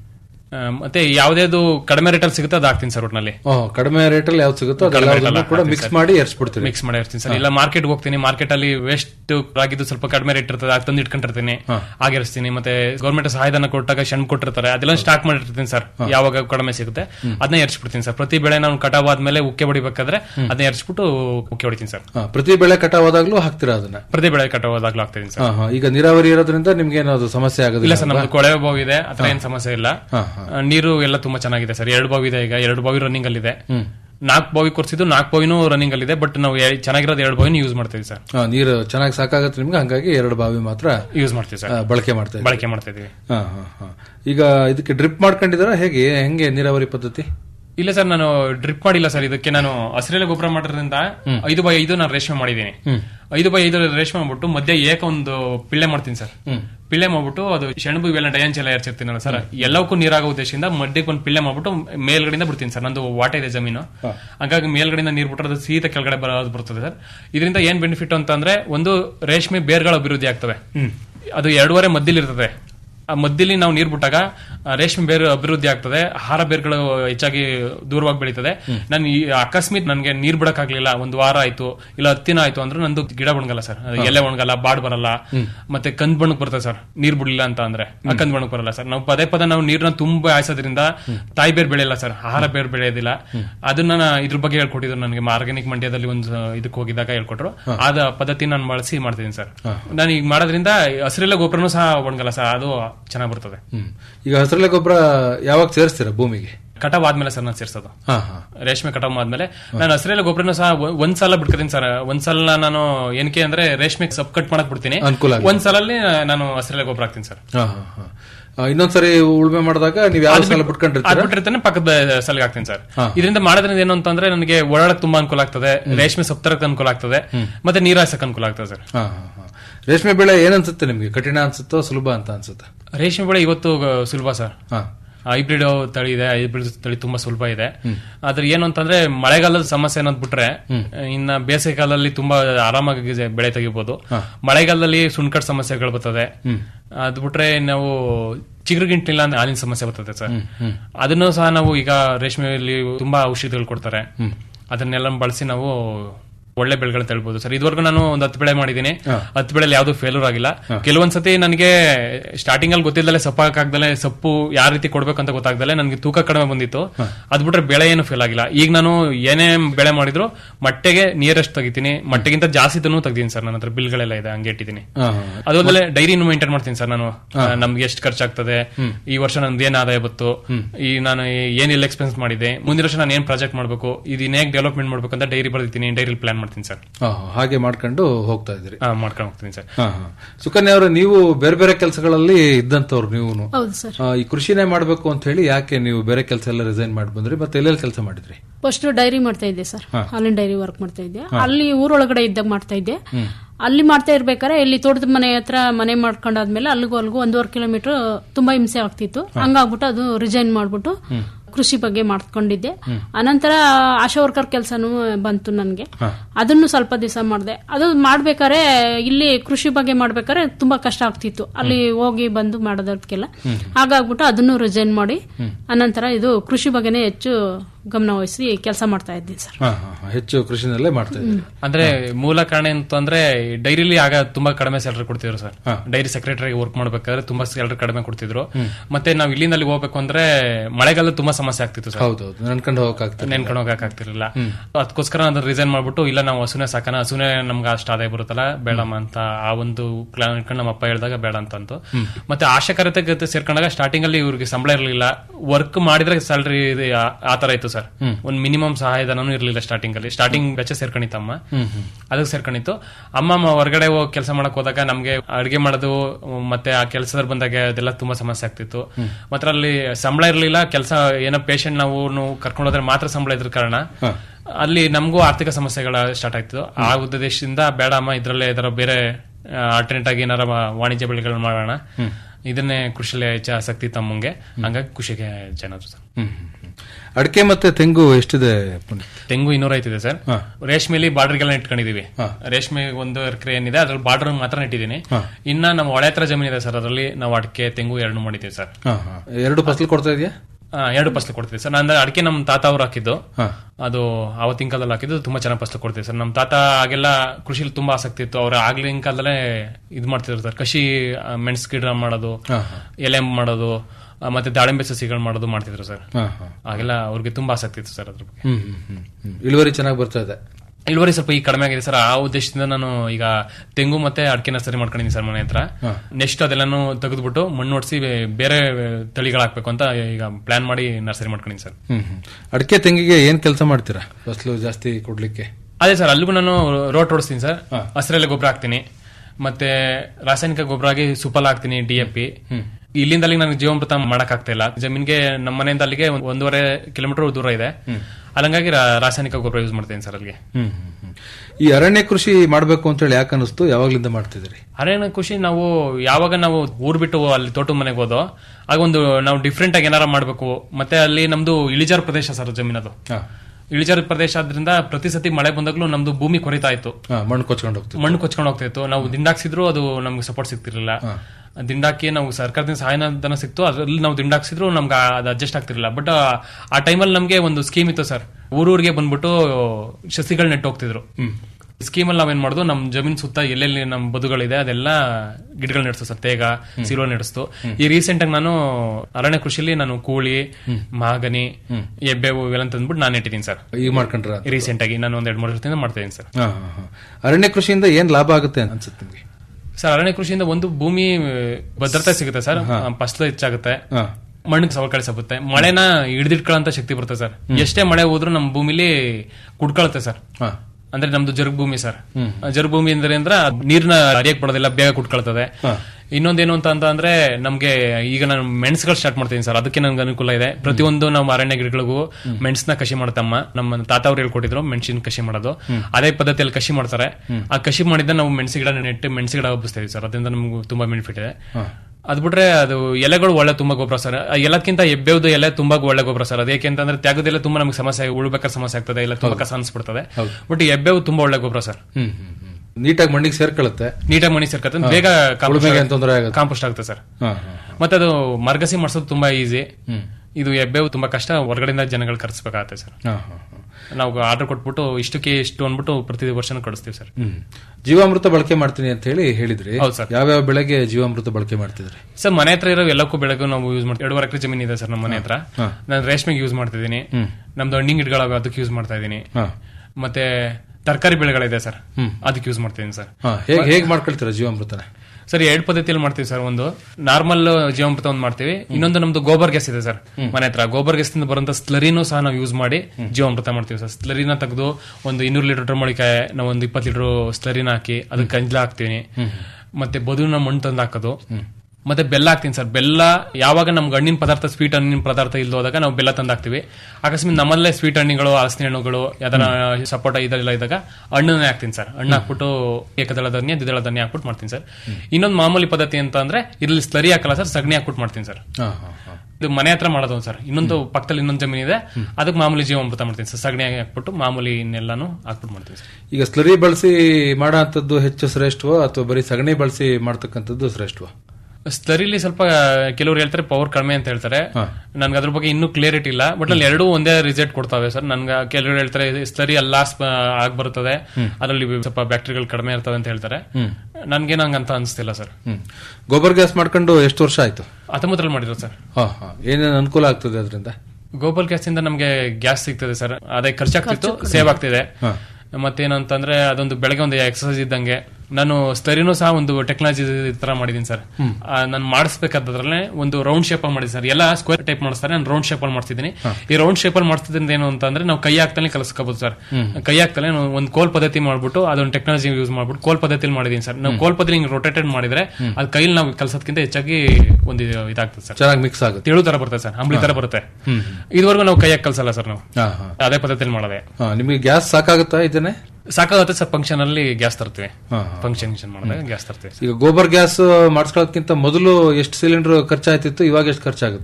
ಆ, ಮತ್ತೆ ಯಾವ್ದೇದು ಕಡಿಮೆ ರೇಟಲ್ಲಿ ಸಿಗುತ್ತೆ ಅದು ಹಾಕ್ತೀನಿ ಸರ್ ಒಟ್ನಲ್ಲಿ ಓ, ಕಡಿಮೆ ರೇಟಲ್ಲಿ ಯಾವ್ದು ಸಿಗುತ್ತೋ ಕಡಿಮೆ ಅದೆಲ್ಲದನ್ನು rate ಅಲ್ಲಿ ಕೂಡ ಹಾಕ್ತೀನಿ ಮಿಕ್ಸ್ ಸರ್. ಮಾಡಿ ಎರ್ಸ್ಬಿಡ್ತೀರಿ ಮಿಕ್ಸ್ ಮಾಡಿ ಇರ್ತೀನಿ ಸರ್ ಇಲ್ಲ ಮಾರ್ಕೆಟ್ ಹೋಗ್ತೀನಿ ಮಾರ್ಕೆಟ್ ಅಲ್ಲಿ ವೇಸ್ಟ್ ಆಗಿದ್ದು ಸ್ವಲ್ಪ ಕಡಿಮೆ ರೇಟ್ ಇರ್ತದೆ ಅದು ತಂದು ಇಟ್ಕೊಂಡಿರ್ತೀನಿ ಆಗಿರ್ಸ್ತೀನಿ ಮತ್ತೆ ಗೌರ್ಮೆಂಟ್ ಸಹಾಯಧನ ಕೊಟ್ಟಾಗ ಶಣ್ ಕೊಟ್ಟಿರ್ತಾರೆ ಅದೆಲ್ಲ ಸ್ಟಾಕ್ ಮಾಡಿರ್ತೀನಿ ಸರ್ ಯಾವಾಗ ಕಡಿಮೆ ಸಿಗುತ್ತೆ ಅದನ್ನ ಎರ್ಸ್ಬಿಡ್ತೀನಿ ಸರ್ ಪ್ರತಿ ಬೆಳೆ ನಾನು ಕಟಾವ್ ಆದ್ಮೇಲೆ ಉಕ್ಕೆ ಹೊಡಿಬೇಕಾದ್ರೆ ಅದನ್ನ ಎರ್ಸ್ಬಿಟ್ಟು ಉಕ್ಕೆ ಹೊಡಿತೀನಿ ಸರ್ ಹಾ, ಪ್ರತಿ ಬೆಳೆ ಕಟಾವಾದಾಗ್ಲೂ ಹಾಕ್ತೀರಾ ಅದನ್ನ ಪ್ರತಿ ಬೆಳೆ ಕಟಾವ್ ಆದಾಗ್ಲೂ ಆಗ್ತೀನಿ ಸರ್ ಹಾ, ಹಾ. ಈಗ ನೀರಾವರಿ ಇರೋದ್ರಿಂದ ನಿಮ್ಗೆ ಏನಾದ್ರು ಸಮಸ್ಯೆ ಇಲ್ಲ ಆಗೋದಿಲ್ಲ ಸರ್ ನಮ್ದು ಕೊಳವೆ ಬಾವಿ ಇದೆ ಹತ್ರ ಏನ್ ಸಮಸ್ಯೆ ಇಲ್ಲ ಹಾ, ಆ, ನೀರು ಎಲ್ಲ ತುಂಬಾ ಚೆನ್ನಾಗಿದೆ ಸರ್ ಎರಡು ಬಾವಿ ಇದೆ ಈಗ ಎರಡು ಬಾವಿ ರನ್ನಿಂಗ್ ಅಲ್ಲಿ ಇದೆ ಹ್ಮ್. ನಾಲ್ಕು ಬಾವಿ ಕೊರ್ಸಿದ್ದು ನಾಲ್ಕು ಬಾವಿನೂ ರನ್ನಿಂಗ್ ಅಲ್ಲಿ ಇದೆ ಬಟ್ ನಾವು ಎ- ಚೆನ್ನಾಗಿರೋದು ಎರಡು ಬಾವಿನೂ ಯೂಸ್ ಮಾಡ್ತೀವಿ ಸರ್ ಹಾ, ನೀರು ಚೆನ್ನಾಗಿ ಸಾಕಾಗತ್ತೆ ನಿಮ್ಗೆ ಹಂಗಾಗಿ ಎರಡು ಬಾವಿ ಮಾತ್ರ ಯೂಸ್ ಮಾಡ್ತೀವಿ ಸರ್ ಆ, ಬಳಕೆ ಮಾಡ್ತಾ ಇದ್ದೀರಿ. ಬಳಕೆ ಮಾಡ್ತಾ ಇದೀವಿ ಹಾ, ಹಾ, ಹಾ. ಈಗ ಇದಕ್ಕೆ ಡ್ರಿಪ್ ಮಾಡ್ಕೊಂಡಿದಾರ ಹೇಗೆ ಹೆಂಗೆ ನೀರಾವರಿ ಪದ್ಧತಿ ಇಲ್ಲ ಸರ್ ನಾನು ಡ್ರಿಪ್ ಮಾಡಿಲ್ಲ ಸರ್ ಇದಕ್ಕೆ ನಾನು ಹಸಿರೆಲೆ ಗೊಬ್ಬರ ಮಾಡೋದ್ರಿಂದ ಐದು ಬೈ ಐದು ನಾನು ರೇಷ್ಮೆ ಮಾಡಿದ್ದೀನಿ ಹ್ಮ್. ಐದು ಬೈ ಐದು ರೇಷ್ಮೆ ಮಾಡ್ಬಿಟ್ಟು ಮಧ್ಯೆ ಏಕ ಒಂದು ಪಿಳ್ಳೆ ಮಾಡ್ತೀನಿ ಸರ್ ಹ್ಮ್. ಪಿಳ್ಳೆ ಮಾಡ್ಬಿಟ್ಟು ಅದು ಸೆಣಬು ಇವೆಲ್ಲ ಡಯನ್ಸ್ ಎಲ್ಲ ಎರ್ಚಿರ್ತೀನಲ್ಲ ಸರ್ ಎಲ್ಲವಕ್ಕೂ ನೀರಾಗೋ ಉದ್ದೇಶದಿಂದ ಮಧ್ಯಕ್ಕೆ ಒಂದು ಪಿಳ್ಳೆ ಮಾಡ್ಬಿಟ್ಟು ಮೇಲ್ಗಡೆಯಿಂದ ಬಿಡ್ತೀನಿ ಸರ್ ನಂದು ವಾಟ ಇದೆ ಜಮೀನು ಹಾಗಾಗಿ ಮೇಲ್ಗಡೆಯಿಂದ ನೀರು ಬಿಟ್ಟರೆ ಅದು ಸೀದ ಕೆಳಗಡೆ ಬರೋದು ಬರ್ತದೆ ಸರ್ ಇದರಿಂದ ಏನ್ ಬೆನಿಫಿಟ್ ಅಂತಂದ್ರೆ ಒಂದು ರೇಷ್ಮೆ ಬೇರ್ಗಳ ಅಭಿವೃದ್ಧಿ ಆಗ್ತವೆ ಅದು ಎರಡೂವರೆ ಮಧ್ಯಲಿ ಇರ್ತದೆ ಆ ಮಧ್ಯಲಿ ನಾವು ನೀರು ಬಿಟ್ಟಾಗ ಆ ರೇಷ್ಮೆ ಬೇರು ಅಭಿವೃದ್ಧಿ ಆಗ್ತದೆ ಆಹಾರ ಬೇರುಗಳು ಹೆಚ್ಚಾಗಿ ದೂರವಾಗಿ ಬೆಳೀತದೆ ನಾನು ಈ ಅಕಸ್ಮಾತ್ ನನಗೆ ನೀರ್ ಬಿಡಕ್ಕಾಗ್ಲಿಲ್ಲ ಒಂದು ವಾರ ಆಯ್ತು ಇಲ್ಲ ಹತ್ತಿನ ಆಯ್ತು ಅಂದ್ರೆ ನಂದು ಗಿಡ ಒಣಗಲ್ಲ ಸರ್ ಅದು ಎಲೆ ಒಣಗಲ್ಲ ಬಾಡ್ ಬರಲ್ಲ ಮತ್ತೆ ಕಂದ್ ಬಣ್ಣಕ್ ಬರ್ತದೆ ಸರ್ ನೀರ್ ಬಿಡ್ಲಿಲ್ಲ ಅಂತ ಅಂದ್ರೆ ಆ ಕಂದ್ ಬಣ್ಣಕ್ ಬರಲ್ಲ ಸರ್ ನಾವು ಪದೇ ಪದೇ ನಾವು ನೀರ್ನ ತುಂಬಾ ಹಾಯಿಸೋದ್ರಿಂದ ತಾಯಿ ಬೇರ್ ಬೆಳೆಯಲ್ಲ ಸರ್ ಆಹಾರ ಬೇರ್ ಬೆಳೆಯೋದಿಲ್ಲ ಅದನ್ನ ನಾ ಇದ್ರ ಬಗ್ಗೆ ಹೇಳ್ಕೊಟ್ಟಿದ್ರು ನನಗೆ ಆರ್ಗ್ಯಾನಿಕ್ ಮಂಡ್ಯದಲ್ಲಿ ಒಂದು ಇದಕ್ಕೆ ಹೋಗಿದಾಗ ಹೇಳ್ಕೊಟ್ರು ಆದ ಪದ್ಧತಿ ನಾನು ಬಳಸಿ ಮಾಡ್ತಿದ್ದೀನಿ ಸರ್ ನಾನು ಈಗ ಮಾಡೋದ್ರಿಂದ ಹಸಿರೆಲ್ಲ ಗೊಬ್ಬರನೂ ಸಹ ಒಣಗಲ್ಲ ಸರ್ ಅದು ಚೆನ್ನಾಗಿ ಬರ್ತದೆ ಹ್ಮ್. ಈಗ ಹಸಿರೆಲೆ ಗೊಬ್ಬರ ಯಾವಾಗ ಸೇರಿಸ್ತೀರಾ ಭೂಮಿಗೆ ಕಟಾವ್ ಆದ್ಮೇಲೆ ಸರ್ ನಾನು ಸೇರ್ಸೋದು ಹಾ, ಹಾ. ರೇಷ್ಮೆ ಕಟಾವ್ ಆದ್ಮೇಲೆ ನಾನು ಹಸಿರೆಲ್ಲ ಗೊಬ್ಬರನು ಸಹ ಒ- ಒಂದ್ ಸಲ ಬಿಡ್ಕೊತೀನಿ ಸರ್ ಒಂದ್ ಸಲ ನಾನು ಏನಕ್ಕೆ ಅಂದ್ರೆ ರೇಷ್ಮೆ ಸಬ್ ಕಟ್ ಮಾಡಕ್ ಬಿಡ್ತೀನಿ ಅನುಕೂಲ ಆಗುತ್ತೆ. ಒಂದ್ ಸಲಲ್ಲಿ ನಾನು ಹಸಿರೆಲ್ಲ ಗೊಬ್ಬರ ಹಾಕ್ತೀನಿ ಸರ್ ಹಾ, ಹಾ, ಹಾ. ಆ, ಇನ್ನೊಂದ್ಸರಿ ಉಳುಮೆ ಮಾಡಿದಾಗ ನೀವು ಯಾವ ಸಲ ಬಿಟ್ಕೊಂಡಿರ್ತೀರಾ ಬಿಟ್ಟಿರ್ತಾನೆ ಪಕ್ಕದ ಸಲಿಗೆ ಹಾಕ್ತೀನಿ ಸರ್ ಹಾ. ಇದರಿಂದ ಮಾಡೋದ್ರಿಂದ ಏನು ಅಂತಂದ್ರೆ ನನಗೆ ಓಡಾಡಕ್ ತುಂಬಾ ಅನುಕೂಲ ಆಗ್ತದೆ ರೇಷ್ಮೆ ಸಪ್ತರಕ್ಕೆ ಅನುಕೂಲ ಆಗ್ತದೆ ಮತ್ತೆ ನೀರ್ ಹಾಸಕ್ ಅನುಕೂಲ ಆಗ್ತದೆ ಸರ್ ಹಾ, ಹಾ, ಹಾ. ರೇಷ್ಮೆ ಬೆಳೆ ಏನನ್ಸುತ್ತೆ ನಿಮ್ಗೆ ಕಠಿಣ ಅನ್ಸುತ್ತೋ ಸುಲಭ ಅಂತ ಅನ್ಸುತ್ತೆ ರೇಷ್ಮೆ ಬೆಳೆ ಇವತ್ತು ಆ, ಸುಲಭ ಸರ್ ಹಾ. ಹೈಬ್ರಿಡ್ ತಳಿ ಇದೆ ಹೈಬ್ರಿಡ್ ತಳಿ ತುಂಬಾ ಸುಲಭ ಇದೆ ಆದ್ರೆ ಏನು ಅಂತಂದ್ರೆ ಮಳೆಗಾಲದ ಸಮಸ್ಯೆ ಅನ್ನೋದು ಬಿಟ್ರೆ ಇನ್ನ ಬೇಸಿಗೆ ಕಾಲದಲ್ಲಿ ತುಂಬಾ ಆರಾಮಾಗಿ ಜ- ಬೆಳೆ ತೆಗಿಬಹುದು ಮಳೆಗಾಲದಲ್ಲಿ ಸುಣ್ಕಟ್ ಸಮಸ್ಯೆಗಳು ಬರ್ತದೆ ಅದ್ ಬಿಟ್ರೆ ನಾವು ಚಿಗುರುಗಿಂಟಿಲ್ಲ ಅಂದ್ರೆ ಹಾಲಿನ ಸಮಸ್ಯೆ ಬರ್ತದೆ ಸರ್ ಅದನ್ನು ಸಹ ನಾವು ಈಗ ರೇಷ್ಮೆಯಲ್ಲಿ ತುಂಬಾ ಔಷಧಿಗಳು ಕೊಡ್ತಾರೆ ಅದನ್ನೆಲ್ಲ ಬಳಸಿ ನಾವು ಒಳ್ಳೆ ಬೆಳೆಗಳು ತೆಳ್ಬಹುದು ಸರ್ ಇದುವರೆಗೂ ನಾನು ಒಂದು ಹತ್ತು ಬೆಳೆ ಮಾಡಿದ್ದೀನಿ ಹತ್ತು ಬೆಳೆಯಲ್ಲಿ ಯಾವ್ದು ಫೇಲ್ಯೂರ್ ಆಗಿಲ್ಲ ಕೆಲವೊಂದ್ಸತಿ ನನಗೆ ಸ್ಟಾರ್ಟಿಂಗ್ ಅಲ್ಲಿ ಗೊತ್ತಿದ್ದಲೆ ಸೊಪ್ಪು ಹಾಕಾಗ್ದಲೆ ಸೊಪ್ಪು ಯಾವ ರೀತಿ ಕೊಡ್ಬೇಕಂತ ಗೊತ್ತಾಗ್ದಲೆ ನನಗೆ ತೂಕ ಕಡಿಮೆ ಬಂದಿತ್ತು ಅದ್ ಬಿಟ್ರೆ ಬೆಳೆ ಏನು ಫೇಲ್ ಆಗಿಲ್ಲ ಈಗ ನಾನು ಏನೇ ಬೆಳೆ ಮಾಡಿದ್ರು ಮಟ್ಟೆಗೆ ನಿಯರೆಸ್ಟ್ ತೆಗಿತೀನಿ ಮಟ್ಟೆಗಿಂತ ಜಾಸ್ತಿ ತೆಗಿತೀನಿ ಸರ್ ನನ್ನ ಹತ್ರ ಬಿಲ್ಗಳೆಲ್ಲ ಇದೆ ಹಂಗೆ ಇಟ್ಟಿದ್ದೀನಿ ಹಾ, ಹಾ. ಅದಲ್ಲದೆ ಡೈರಿನೂ ಮೇಂಟೈನ್ ಮಾಡ್ತೀನಿ ಸರ್ ನಾನು ಆ, ನಮ್ಗೆ ಎಷ್ಟು ಖರ್ಚಾಗ್ತದೆ ಈ ವರ್ಷ ನಂದು ಏನ್ ಆದಾಯ ಬತ್ತು ಈ ನಾನು ಏನೆಲ್ಲ ಎಕ್ಸ್ಪೆನ್ಸ್ ಮಾಡಿದೆ ಮುಂದಿನ ವರ್ಷ ನಾನು ಏನ್ ಪ್ರಾಜೆಕ್ಟ್ ಮಾಡಬೇಕು ಇದು ಹೇಗೆ ಡೆವಲಪ್ಮೆಂಟ್ ಮಾಡ್ಬೇಕು ಅಂತ ಡೈರಿ ಬರ್ದಿದ್ದೀನಿ ಡೈರಿ ಪ್ಲಾನ್ ಮಾಡ್ತೀನಿ ಸರ್ ಹಾ, ಹಾ. ಹಾಗೆ ಮಾಡ್ಕೊಂಡು ಹೋಗ್ತಾ ಇದ್ದೀರಿ ಹಾ, ಮಾಡ್ಕೊಂಡು ಹೋಗ್ತೀನಿ ಸರ್ ಹಾ, ಹಾ. ಸುಕನ್ಯಾ ಅವರು ನೀವು ಬೇರೆ ಬೇರೆ ಕೆಲಸಗಳಲ್ಲಿ ಇದ್ದಂತವ್ರು ನೀವು ಹೌದು ಸರ್ ಈ ಕೃಷಿನೇ ಮಾಡ್ಬೇಕು ಅಂತ ಹೇಳಿ ಯಾಕೆ ನೀವು ಬೇರೆ ಕೆಲಸ ಎಲ್ಲ ರಿಸೈನ್ ಮಾಡಿ ಬಂದ್ರಿ ಮತ್ತೆ ಎಲ್ಲೆಲ್ಲಿ ಕೆಲಸ ಮಾಡಿದ್ರಿ ಫಸ್ಟ್ ಡೈರಿ ಮಾಡ್ತಾ ಇದ್ದೆ ಸರ್ ಹಾ. ಹಾಲಿನ ಡೈರಿ ವರ್ಕ್ ಮಾಡ್ತಾ ಇದ್ದೆ ಹಾ. ಅಲ್ಲಿ ಊರೊಳಗಡೆ ಇದ್ದಾಗ ಮಾಡ್ತಾ ಇದ್ದೆ ಅಲ್ಲಿ ಮಾಡ್ತಾ ಇರ್ಬೇಕಾದ್ರೆ ಇಲ್ಲಿ ತೋಟದ ಮನೆ ಹತ್ರ ಮನೆ ಮಾಡ್ಕೊಂಡಾದ್ಮೇಲೆ ಅಲ್ಲಿಗೂ ಅಲ್ಲಿಗೂ ಒಂದೂವರೆ ಕಿಲೋಮೀಟರ್ ತುಂಬಾ ಹಿಂಸೆ ಆಗ್ತಿತ್ತು ಹಂಗಾಗ್ಬಿಟ್ಟು ಅದು ರಿಸೈನ್ ಮಾಡ್ಬಿಟ್ಟು ಕೃಷಿ ಬಗ್ಗೆ ಮಾಡ್ಕೊಂಡಿದ್ದೆ ಅನಂತರ ಆಶಾ ವರ್ಕರ್ ಕೆಲಸನೂ ಬಂತು ನನಗೆ ಅದನ್ನು ಸ್ವಲ್ಪ ದಿವಸ ಮಾಡಿದೆ ಅದು ಮಾಡ್ಬೇಕಾದ್ರೆ ಇಲ್ಲಿ ಕೃಷಿ ಬಗ್ಗೆ ಮಾಡ್ಬೇಕಾದ್ರೆ ತುಂಬಾ ಕಷ್ಟ ಆಗ್ತಿತ್ತು ಅಲ್ಲಿ ಹೋಗಿ ಬಂದು ಮಾಡೋದಕ್ಕೆಲ್ಲ ಹಾಗಾಗ್ಬಿಟ್ಟು ಅದನ್ನು ರಿಸೈನ್ ಮಾಡಿ ಅನಂತರ ಇದು ಕೃಷಿ ಬಗ್ಗೆನೇ ಹೆಚ್ಚು ಗಮನ ವಹಿಸಿ ಕೆಲಸ ಮಾಡ್ತಾ ಇದ್ದೀನಿ ಸರ್ ಹಾ, ಹಾ, ಹಾ. ಹೆಚ್ಚು ಕೃಷಿನಲ್ಲೇ ಮಾಡ್ತಾ ಇದ್ದೀರಿ ಅಂದ್ರೆ ಮೂಲ ಕಾರಣ ಅಂತಂದ್ರೆ ಡೈರಿಲಿ ಆಗ ತುಂಬಾ ಕಡಿಮೆ ಸ್ಯಾಲರಿ ಕೊಡ್ತಿದ್ರು ಸರ್ ಡೈರಿ ಸೆಕ್ರೆಟರಿ ವರ್ಕ್ ಮಾಡ್ಬೇಕಾದ್ರೆ ತುಂಬಾ ಸ್ಯಾಲರಿ ಕಡಿಮೆ ಕೊಡ್ತಿದ್ರು ಮತ್ತೆ ನಾವು ಇಲ್ಲಿಂದ ಅಲ್ಲಿ ಹೋಗ್ಬೇಕು ಅಂದ್ರೆ ಮಳೆಗಾಲ ತುಂಬಾ ಸಮಸ್ಯೆ ಆಗ್ತಿತ್ತು ಸರ್ ಹೌದೌದು ನನ್ಕೊಂಡು ಹೋಗಕ್ಕಾಗ್ತದೆ ನೆನ್ಕೊಂಡು ಹೋಗಕ್ ಆಗ್ತಿರ್ಲಿಲ್ಲ ಅದಕ್ಕೋಸ್ಕರ ನಾನು ರಿಸೈನ್ ಮಾಡ್ಬಿಟ್ಟು ಇಲ್ಲ ನಾವು ಹಸುನೆ ಸಾಕನ ಹಸುನೆ ನಮ್ಗೆ ಅಷ್ಟು ಆದಾಯ ಬರುತ್ತಲ್ಲ ಬೇಡಮ್ಮ ಅಂತ ಆ ಒಂದು ಪ್ಲಾನ್ ಇಟ್ಕೊಂಡು ನಮ್ಮ ಅಪ್ಪ ಹೇಳಿದಾಗ ಬೇಡ ಅಂತ ಅಂತು ಮತ್ತೆ ಆಶಾಕರತೆ ಜೊತೆ ಸೇರ್ಕೊಂಡಾಗ ಸ್ಟಾರ್ಟಿಂಗ್ ಅಲ್ಲಿ ಇವ್ರಿಗೆ ಸಂಬಳ ಇರಲಿಲ್ಲ ವರ್ಕ್ ಮಾಡಿದ್ರೆ ಸ್ಯಾಲರಿ ಆ ತರ ಇತ್ತು ಸರ್ ಒಂದ್ ಮಿನಿಮಮ್ ಸಹಾಯಧನೂ ಇರಲಿಲ್ಲ ಸ್ಟಾರ್ಟಿಂಗ್ ಅಲ್ಲಿ ಸ್ಟಾರ್ಟಿಂಗ್ ವೆಚ್ಚ ಸೇರ್ಕೊಂಡಿತ್ತು ಅಮ್ಮ ಅದಕ್ಕೆ ಸೇರ್ಕೊಂಡಿತ್ತು ಅಮ್ಮ ಮ- ಹೊರಗಡೆ ಹೋಗಿ ಕೆಲಸ ಮಾಡಕ್ ಹೋದಾಗ ನಮ್ಗೆ ಅಡಿಗೆ ಮಾಡೋದು ಮತ್ತೆ ಆ ಕೆಲಸದಲ್ಲಿ ಬಂದಾಗ ಅದೆಲ್ಲ ತುಂಬಾ ಸಮಸ್ಯೆ ಆಗ್ತಿತ್ತು ಮಾತ್ರ ಅಲ್ಲಿ ಸಂಬಳ ಇರಲಿಲ್ಲ ಕೆಲಸ ಏನೋ ಪೇಷಂಟ್ ನಾವು ಕರ್ಕೊಂಡು ಹೋದ್ರೆ ಮಾತ್ರ ಸಂಬಳ ಇದ್ರ ಕಾರಣ ಅಲ್ಲಿ ನಮಗೂ ಆರ್ಥಿಕ ಸಂಸ್ಥೆಗಳ ಸ್ಟಾರ್ಟ್ ಆಯ್ತು ಆ ಉದ್ದೇಶದಿಂದ ಬೇಡ ಅಮ್ಮ ಇದ್ರಲ್ಲೇ ಇದರ ಬೇರೆ ಆಲ್ಟರ್ನೇಟ್ ಆಗಿ ಏನಾರ ಮ- ವಾಣಿಜ್ಯ ಬೆಳೆಗಳನ್ನ ಮಾಡೋಣ ಇದನ್ನೇ ಕೃಷಿಯಲ್ಲಿ ಹೆಚ್ಚು ಆಸಕ್ತಿ ತಮ್ಮಂಗೆ ಹಂಗಾಗಿ ಕೃಷಿಗೆ ಜನ ಸರ್ ಹ್ಮ್, ಹ್ಮ್, ಹ್ಮ್. ಅಡಿಕೆ ಮತ್ತೆ ತೆಂಗು ಎಷ್ಟಿದೆ ಪುನೀತ್? ತೆಂಗು ಇನ್ನೂರ ಐತಿದೆ ಸರ್ ಹಾ. ರೇಷ್ಮೆಲಿ ಬಾರ್ಡರ್ಗೆಲ್ಲ ಇಟ್ಕೊಂಡಿದೀವಿ ಹಾ. ರೇಷ್ಮೆ ಒಂದು ಎಕರೆ ಏನಿದೆ ಅದ್ರಲ್ಲಿ ಬಾರ್ಡರ್ ಮಾತ್ರ ನೆಟ್ಟಿದ್ದೀನಿ ಹಾ. ಇನ್ನ ನಮ್ಮ ಹೊಳೆ ಹತ್ರ ಜಮೀನ್ ಇದೆ ಸರ್ ಅದರಲ್ಲಿ ನಾವು ಅಡಿಕೆ ತೆಂಗು ಎರಡು ಮಾಡಿದ್ದೀವಿ ಸರ್ ಹಾ, ಹಾ. ಎರಡು ಫಸಲು ಕೊಡ್ತಾ ಇದೆಯಾ ಆ, ಎರಡು ಫಸಲು ಕೊಡ್ತೀವಿ ಸರ್ ಅಂದ್ರೆ ಅಡಿಕೆ ನಮ್ಮ ತಾತ ಅವ್ರು ಹಾಕಿದ್ದು ಹಾ. ಅದು ಅವತ್ತಿನ ಕಾಲದಲ್ಲಿ ಹಾಕಿದ್ದು ತುಂಬಾ ಚೆನ್ನಾಗಿ ಫಸಲು ಕೊಡ್ತೀವಿ ಸರ್ ನಮ್ಮ ತಾತ ಆಗೆಲ್ಲ ಕೃಷಿಲಿ ತುಂಬಾ ಆಸಕ್ತಿ ಇತ್ತು ಅವ್ರು ಆಗ್ಲಿನ ಕಾಲದಲ್ಲೇ ಇದ್ ಮಾಡ್ತಿದ್ರು ಸರ್ ಕೃಷಿ ಆ, ಮೆಣಸು ಗಿಡ ಮಾಡೋದು ಹಾ, ಹಾ. ಎಲೆ ಮಾಡೋದು ಆ, ಮತ್ತೆ ದಾಳಿಂಬೆ ಸಸಿಗಳು ಮಾಡೋದು ಮಾಡ್ತಿದ್ರು ಸರ್ ಹಾ, ಹಾ. ಆಗೆಲ್ಲ ಅವ್ರಿಗೆ ತುಂಬಾ ಆಸಕ್ತಿ ಇತ್ತು ಸರ್ ಅದ್ರ ಬಗ್ಗೆ ಹ್ಮ್ ಹ್ಮ್, ಹ್ಮ್, ಹ್ಮ್. ಇಳುವರಿ ಚೆನ್ನಾಗಿ ಬರ್ತಾ ಇದೆ ಇಳುವರಿ ಸ್ವಲ್ಪ ಈಗ ಕಡಿಮೆ ಆಗಿದೆ ಸರ್ ಆ ಉದ್ದೇಶದಿಂದ ನಾನು ಈಗ ತೆಂಗು ಮತ್ತೆ ಅಡಿಕೆ ನರ್ಸರಿ ಮಾಡ್ಕೊಂಡಿದ್ದೀನಿ ಸರ್ ಮನೆ ಹತ್ರ ಹಾ. ನೆಕ್ಸ್ಟ್ ಅದೆಲ್ಲಾನು ತೆಗೆದ್ಬಿಟ್ಟು ಮಣ್ಣು ಹೊಡ್ಸಿ ಬೇರೆ ತಳಿಗಳು ಹಾಕ್ಬೇಕು ಅಂತ ಈಗ ಪ್ಲಾನ್ ಮಾಡಿ ನರ್ಸರಿ ಮಾಡ್ಕೊಂಡಿದ್ದೀನಿ ಸರ್ ಹ್ಮ್ ಹ್ಮ್. ಅಡಿಕೆ ತೆಂಗಿಗೆ ಏನ್ ಕೆಲಸ ಮಾಡ್ತೀರಾ ಫಸಲು ಜಾಸ್ತಿ ಕೊಡ್ಲಿಕ್ಕೆ ಅದೇ ಸರ್ ಅಲ್ಲಿಗೂ ನಾನು ರೋಟ್ ಓಡಿಸ್ತೀನಿ ಸರ್ ಹಸಿರೆಲೆ ಗೊಬ್ಬರ ಹಾಕ್ತೀನಿ ಮತ್ತೆ ರಾಸಾಯನಿಕ ಗೊಬ್ಬರ ಆಗಿ ಸುಫಲ ಹಾಕ್ತೀನಿ ಡಿ ಎ ಪಿ ಇಲ್ಲಿಂದ ಅಲ್ಲಿಗೆ ನನಗೆ ಜೀವಾಮೃತ ಮಾಡಕ್ ಆಗ್ತಾ ಇಲ್ಲ ಜಮೀನ್ಗೆ ನಮ್ಮ ಮನೆಯಿಂದ ಅಲ್ಲಿಗೆ ಒಂದ್- ಒಂದೂವರೆ ಕಿಲೋಮೀಟರ್ ದೂರ ಇದೆ ಅಲ್ಲಂಗಾಗಿ ರಾ- ರಾಸಾಯನಿಕ ಗೊಬ್ಬರ ಯೂಸ್ ಮಾಡ್ತೀನಿ ಸರ್ ಅಲ್ಲಿಗೆ ಹ್ಮ್ ಹ್ಮ್, ಹ್ಮ್. ಈ ಅರಣ್ಯ ಕೃಷಿ ಮಾಡ್ಬೇಕು ಅಂತ ಹೇಳಿ ಯಾಕೆ ಅನಿಸ್ತು ಯಾವಾಗ್ಲಿಂದ ಮಾಡ್ತಿದ್ರಿ ಅರಣ್ಯ ಖುಷಿ ನಾವು ಯಾವಾಗ ನಾವು ಊರ್ ಬಿಟ್ಟು ಅಲ್ಲಿ ತೋಟದ ಮನೆಗೆ ಹೋದೋ ಆಗ ಒಂದು ನಾವು ಡಿಫ್ರೆಂಟ್ ಆಗಿ ಏನಾರ ಮಾಡ್ಬೇಕು ಮತ್ತೆ ಅಲ್ಲಿ ನಮ್ದು ಇಳಿಜಾರು ಪ್ರದೇಶ ಸರ್ ಜಮೀನದು ಇಳಿಜಾರು ಪ್ರದೇಶ ಆದ್ರಿಂದ ಪ್ರತಿ ಸತಿ ಮಳೆ ಬಂದಾಗ್ಲೂ ನಮ್ದು ಭೂಮಿ ಕೊರಿತಾ ಇತ್ತು ಹಾ, ಮಣ್ಣು ಕೊಚ್ಕೊಂಡು ಹೋಗ್ತೀವಿ ಮಣ್ಣು ಕೊಚ್ಕೊಂಡು ಹೋಗ್ತಾ ಇತ್ತು ನಾವು ದಿಂಡಾಕ್ಸಿದ್ರು ಅದು ನಮ್ಗೆ ಸಪೋರ್ಟ್ ಸಿಗ್ತಿರ್ಲಿಲ್ಲ ದಿಂಡಾಕಿ ನಾವು ಸರ್ಕಾರದಿಂದ ಸಹಾಯಧನ ಸಿಕ್ತು ಅದ್ರಲ್ಲಿ ನಾವು ದಿಂಡಾಕ್ಸಿದ್ರು ನಮ್ಗೆ ಆ- ಅದು ಅಡ್ಜಸ್ಟ್ ಆಗ್ತಿರ್ಲಿಲ್ಲ ಬಟ್ ಆ ಟೈಮಲ್ಲಿ ನಮ್ಗೆ ಒಂದು ಸ್ಕೀಮ್ ಇತ್ತು ಸರ್ ಊರೂರಿಗೆ ಬಂದ್ಬಿಟ್ಟು ಸಸಿಗಳು ನೆಟ್ಟು ಹೋಗ್ತಿದ್ರು ಸ್ಕೀಮಲ್ಲಿ ನಾವೇನ್ ಮಾಡುದು ನಮ್ ಜಮೀನ್ ಸುತ್ತ ಎಲ್ಲೆಲ್ಲಿ ನಮ್ ಬದುಗಳಿದೆ ಅದೆಲ್ಲ ಗಿಡಗಳು ನೆಡ್ಸು ಸರ್ ತೇಗ ಸಿಲೋ ನೆಡ್ಸ್ತು ಈ ರೀಸೆಂಟ್ ಆಗಿ ನಾನು ಅರಣ್ಯ ಕೃಷಿಲಿ ನಾನು ಕೂಳಿ ಮಾಗನಿ ಎಬ್ಬೆವು ಇವೆಲ್ಲ ತಂದ್ಬಿಟ್ಟು ನಾನು ನೆಟ್ಟಿದ್ದೀನಿ ಸರ್ ಈಗ ಮಾಡ್ಕೊಂಡ್ರ ರೀಸೆಂಟ್ ಆಗಿ ನಾನು ಒಂದ್ ಎರಡ್ ಮೂರು ವರ್ಷದಿಂದ ಮಾಡ್ತಾ ಇದ್ದೀನಿ ಸರ್ ಹಾ, ಹಾ, ಹಾ. ಅರಣ್ಯ ಕೃಷಿಯಿಂದ ಏನ್ ಲಾಭ ಆಗುತ್ತೆ ಅನ್ಸುತ್ತೆ ನಿಮ್ಗೆ ಸರ್ ಅರಣ್ಯ ಕೃಷಿಯಿಂದ ಒಂದು ಭೂಮಿ ಭದ್ರತೆ ಸಿಗುತ್ತೆ ಸರ್ ಫಸಲು ಹೆಚ್ಚಾಗುತ್ತೆ ಹಾ. ಮಣ್ಣಿಗೆ ಸವಕಳಿ ಸಗುತ್ತೆ ಮಳೆನ ಹಿಡಿದಿಟ್ಕೊಳ್ಳೋಂತ ಶಕ್ತಿ ಬರುತ್ತೆ ಸರ್ ಎಷ್ಟೇ ಮಳೆ ಹೋದ್ರೂ ನಮ್ಮ ಭೂಮಿಲಿ ಕುಡ್ಕೊಳುತ್ತೆ ಸರ್ ಹಾ. ಅಂದ್ರೆ ನಮ್ದು ಜರುಗ್ ಭೂಮಿ ಸರ್ ಹ್ಮ್. ಜರುಗ್ ಭೂಮಿ ಅಂದ್ರೆ ಅಂದ್ರೆ ನೀರ್ನ ಹರಿಯಕ್ ಬಿಡೋದಿಲ್ಲ ಬೇಗ ಕುಟ್ಕೊಳ್ತದೆ ಹಾ. ಇನ್ನೊಂದೇನು ಅಂತ ಅಂತ ಅಂದ್ರೆ ನಮ್ಗೆ ಈಗ ನಾನು ಮೆಣಸುಗಳು ಸ್ಟಾರ್ಟ್ ಮಾಡ್ತೀನಿ ಸರ್ ಅದಕ್ಕೆ ನನ್ಗೆ ಅನುಕೂಲ ಇದೆ ಪ್ರತಿಯೊಂದು ನಾವು ಅರಣ್ಯ ಗಿಡಗಳಿಗೂ ಮೆಣಸನ್ನ ಕಸಿ ಮಾಡ್ತಮ್ಮ ನಮ್ಮ ತಾತ ಅವ್ರು ಹೇಳ್ಕೊಟ್ಟಿದ್ರು ಮೆಣಸಿನ ಕಸಿ ಮಾಡೋದು ಅದೇ ಪದ್ಧತಿಯಲ್ಲಿ ಕಸಿ ಮಾಡ್ತಾರೆ ಆ ಕಸಿ ಮಾಡಿದ್ದ ನಾವು ಮೆಣಸು ಗಿಡ ನೆಟ್ಟು ಮೆಣಸು ಗಿಡ ಹಬ್ಬಿಸ್ತಾ ಇದೀವಿ ಸರ್ ಅದರಿಂದ ನಮ್ಗೆ ತುಂಬಾ ಬೆನಿಫಿಟ್ ಇದೆ ಅದ್ ಬಿಟ್ರೆ ಅದು ಎಲೆಗಳು ಒಳ್ಳೆ ತುಂಬಾ ಗೊಬ್ಬರ ಸರ್ ಆ ಎಲ್ಲಕ್ಕಿಂತ ಎಬ್ಬೆವ್ದು ಎಲೆ ತುಂಬಾ ಒಳ್ಳೆ ಗೊಬ್ಬರ ಸರ್ ಅದಕ್ಕೆ ಅಂತಂದ್ರೆ ತ್ಯಾಗದೆಲ್ಲ ತುಂಬಾ ನಮ್ಗೆ ಸಮಸ್ಯೆ ಉಳ್ಬೇಕಾದ್ರೆ ಸಮಸ್ಯೆ ಆಗ್ತದೆ ಇಲ್ಲ ತುಂಬಾ ಕಸ ಅನ್ಸ್ಬಿಡ್ತದೆ ಬಟ್ ಎಬ್ಬೆವು ತುಂಬಾ ಒಳ್ಳೆ ಗೊಬ್ಬರ ಸರ್ ಹ್ಮ್ ಹ್ಮ್, ಹ್ಮ್. ನೀಟಾಗಿ ಮಣ್ಣಿಗೆ ಸೇರ್ಕೊಳ್ಳುತ್ತೆ ನೀಟಾಗಿ ಮಣಿ ಸೇರ್ಕತ್ತೆ ಹಾ. ಬೇಗ ಉಳುಮೆಗೆ ಏನ್ ತೊಂದ್ರೆ ಆಗಲ್ಲ. ಕಾಂಪೋಸ್ಟ್ ಆಗುತ್ತೆ ಸರ್ ಹಾ, ಮತ್ತೆ ಅದು ಮರ್ಗಸಿ ಮಾಡ್ಸೋದು ತುಂಬಾ ಈಸಿ ಹ್ಮ್. ಇದು ಎಬ್ಬೆವು ತುಂಬಾ ಕಷ್ಟ ಹೊರಗಡೆಯಿಂದ ಜನಗಳು ಕರ್ಸ್ಬೇಕಾಗತ್ತೆ ಸರ್ ಹಾ, ಹಾ, ಹಾ. ನಾವು ಆರ್ಡರ್ ಕೊಟ್ಬಿಟ್ಟು ಇಷ್ಟಕ್ಕೆ ಇಷ್ಟು ಅಂದ್ಬಿಟ್ಟು ಪ್ರತಿ ವರ್ಷನೂ ಕಳಿಸ್ತೀವಿ ಸರ್ ಹ್ಮ್. ಜೀವಾಮೃತ ಬಳಕೆ ಮಾಡ್ತೀನಿ ಅಂತ ಹೇಳಿ ಹೇಳಿದ್ರಿ ಹೌದು ಸರ್. ಯಾವ್ಯಾವ ಬೆಳೆಗೆ ಜೀವಾಮೃತ ಬಳಕೆ ಮಾಡ್ತಿದ್ರಿ ಸರ್ ಮನೆ ಹತ್ರ ಇರೋ ಎಲ್ಲಕ್ಕೂ ಬೆಳಕು ನಾವು ಯೂಸ್ ಮಾಡ್ತೀವಿ ಎರಡುವರೆ ಎಕರೆ ಜಮೀನ್ ಇದೆ ಸರ್ ನಮ್ಮ ಮನೆ ಹತ್ರ ಹಾ. ನಾನು ರೇಷ್ಮೆಗೆ ಯೂಸ್ ಮಾಡ್ತಿದ್ದೀನಿ ಹ್ಮ್. ನಮ್ದು ಹಣ್ಣಿನ ಗಿಡಗಳು ಅದಕ್ಕೆ ಯೂಸ್ ಮಾಡ್ತಾ ಇದ್ದೀನಿ ಹಾ. ಮತ್ತೆ ತರಕಾರಿ ಬೆಳೆಗಳಿದೆ ಸರ್ ಹ್ಮ್. ಅದಕ್ಕೆ ಯೂಸ್ ಮಾಡ್ತಿದ್ದೀನಿ ಸರ್ ಹಾ, ಹೇಗ್ ಹೇಗ್ ಮಾಡ್ಕೊಳ್ತೀರಾ ಜೀವಾಮೃತನ ಸರ್ ಎರಡು ಪದ್ಧತಿಯಲ್ಲಿ ಮಾಡ್ತೀವಿ ಸರ್ ಒಂದು ನಾರ್ಮಲ್ ಜೀವಾಮೃತ ಒಂದು ಮಾಡ್ತೀವಿ ಇನ್ನೊಂದು ನಮ್ದು ಗೋಬರ್ ಗ್ಯಾಸ್ ಇದೆ ಸರ್ ಮನೆ ಹತ್ರ ಗೋಬರ್ ಗ್ಯಾಸ್ ಇಂದ ಬರುವಂತ ಸ್ಲರಿನೂ ಸಹ ನಾವು ಯೂಸ್ ಮಾಡಿ ಜೀವಾಮೃತ ಮಾಡ್ತೀವಿ ಸರ್ ಸ್ಲರಿನ ತೆಗೆದು ಒಂದು ಇನ್ನೂರು ಲೀಟರ್ ಟೊಮೊಳಿಕಾಯಿ ನಾವು ಒಂದು ಇಪ್ಪತ್ತು ಲೀಟರ್ ಸ್ಲರಿನ ಹಾಕಿ ಅದಕ್ಕೆ ಕಂಜ್ಲ ಹಾಕ್ತೀವಿ ಮತ್ತೆ ಬದುನ ಮಣ್ಣು ತಂದು ಹಾಕೋದು ಮತ್ತೆ ಬೆಲ್ಲ ಹಾಕ್ತೀನಿ ಸರ್ ಬೆಲ್ಲ ಯಾವಾಗ ನಮ್ಗೆ ಹಣ್ಣಿನ ಪದಾರ್ಥ ಸ್ವೀಟ್ ಹಣ್ಣಿನ ಪದಾರ್ಥ ಇಲ್ದೋದಾಗ ನಾವು ಬೆಲ್ಲ ತಂದು ಹಾಕ್ತಿವಿ ಅಕಸ್ಮಾತ್ ನಮ್ಮಲ್ಲೇ ಸ್ವೀಟ್ ಹಣ್ಣುಗಳು ಹಲಸಿನ ಹಣ್ಣುಗಳು ಯಾವ್ದಾರ ಸಪೋಟ ಇದೆಲ್ಲ ಇದ್ದಾಗ ಹಣ್ಣನ್ನೇ ಹಾಕ್ತೀನಿ ಸರ್ ಹಣ್ಣು ಹಾಕ್ಬಿಟ್ಟು ಏಕದಳ ಧನ್ಯ ದ್ವಿದಳ ಧನ್ಯ ಹಾಕ್ಬಿಟ್ಟು ಮಾಡ್ತೀನಿ ಸರ್ ಇನ್ನೊಂದು ಮಾಮೂಲಿ ಪದ್ಧತಿ ಅಂತ ಅಂದ್ರೆ ಇದ್ರಲ್ಲಿ ಸ್ಲರಿ ಹಾಕಲ್ಲ ಸರ್ ಸಗಣಿ ಹಾಕ್ಬಿಟ್ಟು ಮಾಡ್ತೀನಿ ಸರ್ ಹಾ, ಹಾ, ಹಾ. ಇದು ಮನೆ ಹತ್ರ ಮಾಡೋದು ಸರ್ ಇನ್ನೊಂದು ಪಕ್ಕದಲ್ಲಿ ಇನ್ನೊಂದು ಜಮೀನ್ ಇದೆ ಅದಕ್ಕೆ ಮಾಮೂಲಿ ಜೀವಾಮೃತ ಮಾಡ್ತೀನಿ ಸರ್ ಸಗಣಿ ಹಾಕ್ಬಿಟ್ಟು ಮಾಮೂಲಿ ಇನ್ನೆಲ್ಲಾನು ಹಾಕ್ಬಿಟ್ಟು ಮಾಡ್ತೀನಿ ಸರ್ ಈಗ ಸ್ಲರಿ ಬಳಸಿ ಮಾಡೋ ಅಂತದ್ದು ಹೆಚ್ಚು ಶ್ರೇಷ್ಠವೋ ಅಥವಾ ಬರೀ ಸಗಣಿ ಬಳಸಿ ಮಾಡ್ತಕ್ಕಂಥದ್ದು ಶ್ರೇಷ್ಠವೋ ಸ್ಲರಿಲಿ ಸ್ವಲ್ಪ ಕೆಲವರು ಹೇಳ್ತಾರೆ ಪವರ್ ಕಡಿಮೆ ಅಂತ ಹೇಳ್ತಾರೆ ನನ್ಗೆ ಅದ್ರ ಬಗ್ಗೆ ಇನ್ನೂ ಕ್ಲಿಯರಿಟಿ ಇಲ್ಲ ಬಟ್ ಅಲ್ಲಿ ಎರಡೂ ಒಂದೇ ರಿಸಲ್ಟ್ ಕೊಡ್ತಾವೆ ಸರ್ ನನ್ಗೆ ಕೆಲವರು ಹೇಳ್ತಾರೆ ಸ್ಲರಿ ಎಲ್ಲ ಆಗ್ ಬರುತ್ತದೆ ಅದರಲ್ಲಿ ಸ್ವಲ್ಪ ಬ್ಯಾಕ್ಟೀರಿಯಾಗಳು ಕಡಿಮೆ ಇರ್ತವೆ ಅಂತ ಹೇಳ್ತಾರೆ ಹ್ಮ್. ನನ್ಗೆ ನಂಗಂತ ಅನಿಸ್ತಿಲ್ಲ ಸರ್ ಹ್ಮ್. ಗೊಬ್ಬರ ಗ್ಯಾಸ್ ಮಾಡ್ಕೊಂಡು ಎಷ್ಟು ವರ್ಷ ಆಯ್ತು ಹತ್ತೊಂಬತ್ತರಲ್ಲಿ ಮಾಡಿರೋದು ಸರ್ ಹಾ ಹಾ ಏನೇನು ಅನುಕೂಲ ಆಗ್ತದೆ ಅದರಿಂದ ಗೋಬರ್ ಗ್ಯಾಸ್ ಇಂದ ನಮಗೆ ಗ್ಯಾಸ್ ಸಿಗ್ತದೆ ಸರ್ ಅದೇ ಖರ್ಚಾಗ್ತಿತ್ತು ಸೇವ್ ಆಗ್ತಿದೆ ಹಾ. ಮತ್ತೇನಂತಂದ್ರೆ ಅದೊಂದು ಬೆಳಗ್ಗೆ ಒಂದು ಎಕ್ಸರ್ಸೈಸ್ ಇದ್ದಂಗೆ ನಾನು ಸ್ಟರಿನೂ ಸಹ ಒಂದು ಟೆಕ್ನಾಲಜಿ ತರ ಮಾಡಿದೀನಿ ಸರ್ ಹ್ಮ್. ನಾನು ಮಾಡಿಸ್ಬೇಕಾದ್ರೆ ಒಂದು ರೌಂಡ್ ಶೇಪ್ ಅಲ್ಲಿ ಮಾಡಿದ್ದೀನಿ ಸರ್ ಎಲ್ಲ ಸ್ಕ್ವೇರ್ ಟೈಪ್ ಮಾಡಿಸ್ತಾರೆ ನಾನು ರೌಂಡ್ ಶೇಪ್ ಅಲ್ಲಿ ಮಾಡ್ತಿದ್ದೀನಿ ಈ ರೌಂಡ್ ಶೇಪ್ ಅಲ್ಲಿ ಮಾಡ್ತಿದ್ರಿಂದ ಏನು ಅಂತಂದ್ರೆ ನಾವು ಕೈ ಹಾಕ್ತಾನೆ ಕಲಿಸ್ಕೋಬಹುದು ಸರ್ ಹ್ಮ್. ಕೈ ಹಾಕ್ತಾನೆ ಒಂದು ಕೋಲ್ ಪದ್ಧತಿ ಮಾಡ್ಬಿಟ್ಟು ಅದೊಂದು ಟೆಕ್ನಾಲಜಿ ಯೂಸ್ ಮಾಡ್ಬಿಟ್ಟು ಕೋಲ್ ಪದ್ಧತಿಯಲ್ಲಿ ಮಾಡಿದೀನಿ ಸರ್ ನಾವು ಕೋಲ್ ಪದ್ಧತಿ ರೊಟೇಟೆಡ್ ಮಾಡಿದ್ರೆ ಅದು ಕೈಲಿ ನಾವು ಕಲ್ಸೋದಕ್ಕಿಂತ ಹೆಚ್ಚಾಗಿ ಒಂದು ಇದಾಗ್ತದೆ ಸರ್ ಚೆನ್ನಾಗಿ ಮಿಕ್ಸ್ ಆಗುತ್ತೆ ತಿಳು ತರ ಬರುತ್ತೆ ಸರ್ ಅಂಬ್ಲಿ ತರ ಬರುತ್ತೆ ಹ್ಮ್. ಇದುವರೆಗೂ ನಾವು ಕೈಯಾಗಿ ಕಲ್ಸಲ್ಲ ಸರ್ ನಾವು ಹಾ, ಹಾ. ಅದೇ ಪದ್ಧತಿಯಲ್ಲಿ ಮಾಡೋದೆ ಹಾ, ನಿಮಗೆ ಗ್ಯಾಸ್ ಸಾಕಾಗುತ್ತಾ ಇದನ್ನೇ ಸಾಕಾಗುತ್ತೆ ಸರ್ ಫಂಕ್ಷನ್ ಅಲ್ಲಿ ಗ್ಯಾಸ್ ತರ್ತೀವಿ ಹಾ, ಫಂಕ್ಷನ್ ಮಾಡಿದಾಗ ಗ್ಯಾಸ್ ತರ್ತೀವಿ ಈಗ ಗೋಬರ್ ಗ್ಯಾಸ್ ಮಾಡಿಸ್ಕೊಳ್ಳೋದಕ್ಕಿಂತ ಮೊದಲು ಎಷ್ಟು ಸಿಲಿಂಡರ್ ಖರ್ಚಾಯ್ತಿತ್ತು ಇವಾಗ ಎಷ್ಟು ಖರ್ಚಾಗುತ್ತೆ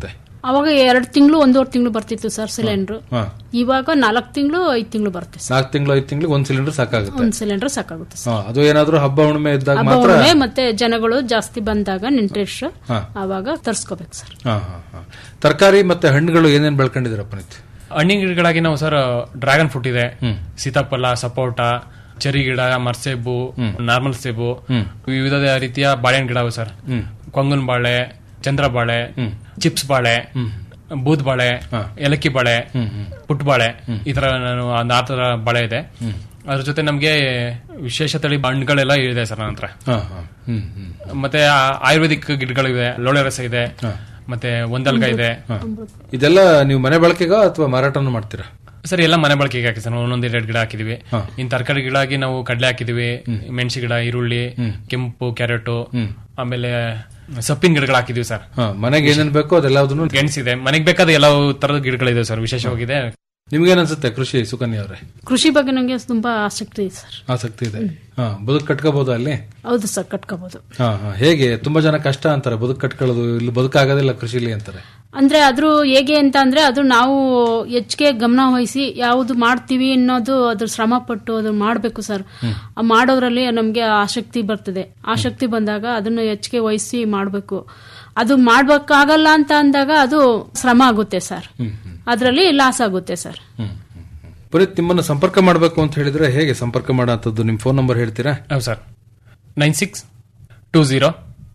ಅವಾಗ ಎರಡು ತಿಂಗಳು ಒಂದೂವರೆ ತಿಂಗಳು ಬರ್ತಿತ್ತು ಸರ್ ಸಿಲಿಂಡರ್ ಹಾ ಇವಾಗ ನಾಲ್ಕು ತಿಂಗಳು ಐದು ತಿಂಗಳು ಬರುತ್ತೆ ಸರ್ ನಾಲ್ಕು ತಿಂಗಳು ಐದು ತಿಂಗಳು ಒಂದ್ ಸಿಲಿಂಡರ್ ಸಾಕಾಗುತ್ತೆ ಒಂದ್ ಸಿಲಿಂಡರ್ ಸಾಕಾಗುತ್ತೆ ಸರ್ ಹಾ, ಅದು ಏನಾದ್ರೂ ಹಬ್ಬ ಹುಣ್ಣಿಮೆ ಇದ್ದಾಗ ಹಬ್ಬ ಮಾತ್ರ ಹುಣ್ಣಿಮೆ ಮತ್ತೆ ಜನಗಳು ಜಾಸ್ತಿ ಬಂದಾಗ ನಿಂಟ್ರೆಸ್ಟ್ ಹಾ. ಅವಾಗ ತರ್ಸ್ಕೋಬೇಕು ಸರ್ ಹಾ, ಹಾ, ಹಾ. ತರಕಾರಿ ಮತ್ತೆ ಹಣ್ಣುಗಳು ಏನೇನ್ ಬೆಳ್ಕೊಂಡಿದ್ದೀರಪ್ಪ ನಿತ್ಯ ಹಣ್ಣಿನ ಗಿಡಗಳಾಗಿ ನಾವು ಸರ್ ಡ್ರ್ಯಾಗನ್ ಫ್ರೂಟ್ ಇದೆ ಸೀತಾಫಲ ಸಪೋಟ ಚೆರಿ ಗಿಡ ಮರ್ಸೇಬು ನಾರ್ಮಲ್ ಸೇಬು ವಿವಿಧ ರೀತಿಯ ಬಾಳೆಹಣ್ಣು ಗಿಡ ಅವು ಸರ್ ಕೊಂಗನ್ ಬಾಳೆ ಚಂದ್ರ ಬಾಳೆ ಚಿಪ್ಸ್ ಬಾಳೆ ಬೂದ್ ಬಾಳೆ ಏಲಕ್ಕಿ ಬಾಳೆ ಪುಟ್ ಬಾಳೆ ಈ ತರ ನಾನು ಒಂದು ಆ ತರ ಬಾಳೆ ಇದೆ ಅದ್ರ ಜೊತೆ ನಮ್ಗೆ ವಿಶೇಷ ತಳಿ ಹಣ್ಣುಗಳೆಲ್ಲ ಇದೆ ಸರ್ ನನ್ನ ಹತ್ರ ಹಾ, ಹಾ. ಹ್ಮ್, ಹ್ಮ್. ಮತ್ತೆ ಆ- ಆಯುರ್ವೇದಿಕ್ ಗಿಡಗಳಿವೆ ಲೋಳೆ ರಸ ಇದೆ ಮತ್ತೆ ಒಂದಲ್ಗ ಇದೆ ಹಾ. ಇದೆಲ್ಲ ನೀವು ಮನೆ ಬಳಕೆಗ ಅಥವಾ ಮಾರಾಟನೂ ಮಾಡ್ತೀರಾ ಸರ್ ಎಲ್ಲ ಮನೆ ಬಳಕೆಗೆ ಹಾಕಿ ಸರ್ ಒಂದೊಂದ್ ಎರಡು ಗಿಡ ಹಾಕಿದೀವಿ ಇನ್ ತರಕಾರಿ ಗಿಡ ಆಗಿ ನಾವು ಕಡಲೆ ಹಾಕಿದೀವಿ ಮೆಣಸಿ ಗಿಡ ಈರುಳ್ಳಿ ಕೆಂಪು ಕ್ಯಾರೆಟ್ ಆಮೇಲೆ ಸೊಪ್ಪಿನ ಗಿಡಗಳು ಹಾಕಿದೀವಿ ಸರ್ ಹಾ, ಮನೆಗೆ ಏನೇನ್ ಬೇಕೋ ಅದೆಲ್ಲದನ್ನು ಗೆಣಸಿದೆ ಮನೆಗೆ ಬೇಕಾದ ಎಲ್ಲ ತರದ ಗಿಡಗಳಿದೆ ಸರ್ ವಿಶೇಷವಾಗಿದೆ ನಿಮ್ಗೇನ್ ಅನ್ಸುತ್ತೆ ಕೃಷಿ ಸುಕನ್ಯಾ ಅವ್ರೆ ಕೃಷಿ ಬಗ್ಗೆ ನಂಗೆ ತುಂಬಾ ಆಸಕ್ತಿ ಇದೆ ಸರ್ ಆಸಕ್ತಿ ಇದೆ ಹಾ ಬದುಕು ಕಟ್ಕೋಬಹುದು ಅಲ್ಲಿ ಹೌದು ಸರ್ ಕಟ್ಕೋಬಹುದು ಹಾ ಹಾ ಹೇಗೆ ತುಂಬಾ ಜನ ಕಷ್ಟ ಅಂತಾರೆ ಬದುಕು ಕಟ್ಕೊಳ್ಳೋದು ಇಲ್ಲಿ ಬದುಕಾಗೋದಿಲ್ಲ ಕೃಷಿಲಿ ಅಂತಾರೆ ಅಂದ್ರೆ ಅದ್ರ ಹೇಗೆ ಅಂತ ಅಂದ್ರೆ ಅದು ನಾವು ಹೆಚ್ಚಿಗೆ ಗಮನ ವಹಿಸಿ ಯಾವುದು ಮಾಡ್ತೀವಿ ಅನ್ನೋದು ಅದ್ರ ಶ್ರಮ ಪಟ್ಟು ಅದು ಮಾಡಬೇಕು ಸರ್ ಆ ಮಾಡೋದ್ರಲ್ಲಿ ನಮ್ಗೆ ಆಸಕ್ತಿ ಬರ್ತದೆ ಆಸಕ್ತಿ ಬಂದಾಗ ಅದನ್ನು ಹೆಚ್ಚಿಗೆ ವಹಿಸಿ ಮಾಡಬೇಕು ಅದು ಮಾಡ್ಬೇಕಾಗಲ್ಲ ಅಂತ ಅಂದಾಗ ಅದು ಶ್ರಮ ಆಗುತ್ತೆ ಸರ್ ಅದರಲ್ಲಿ ಲಾಸ್ ಆಗುತ್ತೆ ಸರ್ ಪುನೀತ್ ನಿಮ್ಮನ್ನ ಸಂಪರ್ಕ ಮಾಡಬೇಕು ಅಂತ ಹೇಳಿದ್ರೆ ಹೇಗೆ ಸಂಪರ್ಕ ಮಾಡೋಂಥದ್ದು ನಿಮ್ ಫೋನ್ ನಂಬರ್ ಹೇಳ್ತೀರಾ ಹೌದು sir nine six two zero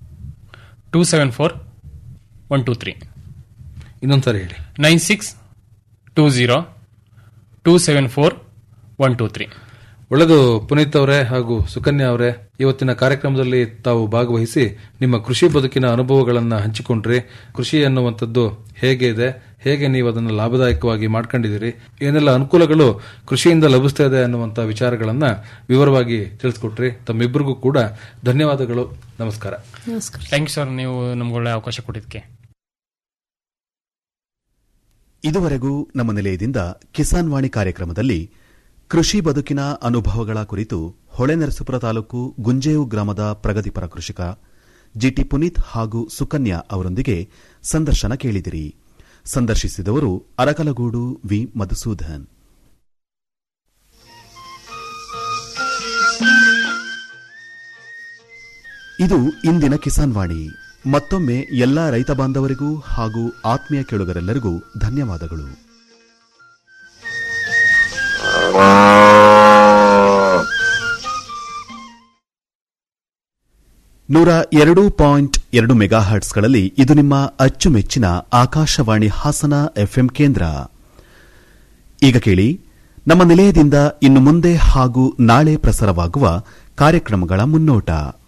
two seven four one two three ಇನ್ನೊಂದ್ಸರಿ ಹೇಳಿ nine six two zero two seven four one two three ಒಳ್ಳೆದು ಪುನೀತ್ ಅವರೇ ಹಾಗೂ ಸುಕನ್ಯಾ ಅವರೇ ಇವತ್ತಿನ ಕಾರ್ಯಕ್ರಮದಲ್ಲಿ ತಾವು ಭಾಗವಹಿಸಿ ನಿಮ್ಮ ಕೃಷಿ ಬದುಕಿನ ಅನುಭವಗಳನ್ನ ಹಂಚಿಕೊಂಡ್ರಿ ಕೃಷಿ ಅನ್ನುವಂಥದ್ದು ಹೇಗೆ ಇದೆ ಹೇಗೆ ನೀವು ಅದನ್ನು ಲಾಭದಾಯಕವಾಗಿ ಮಾಡ್ಕೊಂಡಿದ್ದೀರಿ ಏನೆಲ್ಲ ಅನುಕೂಲಗಳು ಕೃಷಿಯಿಂದ ಲಭಿಸ್ತಾ ಇದೆ ಅನ್ನುವಂಥ ವಿಚಾರಗಳನ್ನ ವಿವರವಾಗಿ ತಿಳಿಸ್ಕೊಟ್ರಿ ತಮ್ಮಿಬ್ಬರಿಗೂ ಕೂಡ ಧನ್ಯವಾದಗಳು ನಮಸ್ಕಾರ ನಮಸ್ಕಾರ ಥ್ಯಾಂಕ್ ಯು ಸರ್ ನೀವು ನಮ್ಗೆ ಒಳ್ಳೆ ಅವಕಾಶ ಕೊಟ್ಟಿದ್ದಕ್ಕೆ ಇದುವರೆಗೂ ನಮ್ಮ ನಿಲಯದಿಂದ ಕಿಸಾನ್ ವಾಣಿ ಕಾರ್ಯಕ್ರಮದಲ್ಲಿ ಕೃಷಿ ಬದುಕಿನ ಅನುಭವಗಳ ಕುರಿತು ಹೊಳೆನರಸೀಪುರ ತಾಲೂಕು ಗುಂಜೇವು ಗ್ರಾಮದ ಪ್ರಗತಿಪರ ಕೃಷಿಕ ಜಿಟಿ ಪುನೀತ್ ಹಾಗೂ ಸುಕನ್ಯಾ ಅವರೊಂದಿಗೆ ಸಂದರ್ಶನ ಕೇಳಿದಿರಿ ಸಂದರ್ಶಿಸಿದವರು ಅರಕಲಗೂಡು ವಿ ಮಧುಸೂದನ್ ಇದು ಇಂದಿನ ಕಿಸಾನ್ ವಾಣಿ ಮತ್ತೊಮ್ಮೆ ಎಲ್ಲಾ ರೈತ ಬಾಂಧವರಿಗೂ ಹಾಗೂ ಆತ್ಮೀಯ ಕೇಳುಗರೆಲ್ಲರಿಗೂ ಧನ್ಯವಾದಗಳು ನೂರ ಎರಡು ಪಾಯಿಂಟ್ ಎರಡು ಮೆಗಾ ಹರ್ಟ್ಸ್ಗಳಲ್ಲಿ ಇದು ನಿಮ್ಮ ಅಚ್ಚುಮೆಚ್ಚಿನ ಆಕಾಶವಾಣಿ ಹಾಸನ ಎಫ್ಎಂ ಕೇಂದ್ರ ಈಗ ಕೇಳಿ ನಮ್ಮ ನಿಲಯದಿಂದ ಇನ್ನು ಮುಂದೆ ಹಾಗೂ ನಾಳೆ ಪ್ರಸಾರವಾಗುವ ಕಾರ್ಯಕ್ರಮಗಳ ಮುನ್ನೋಟ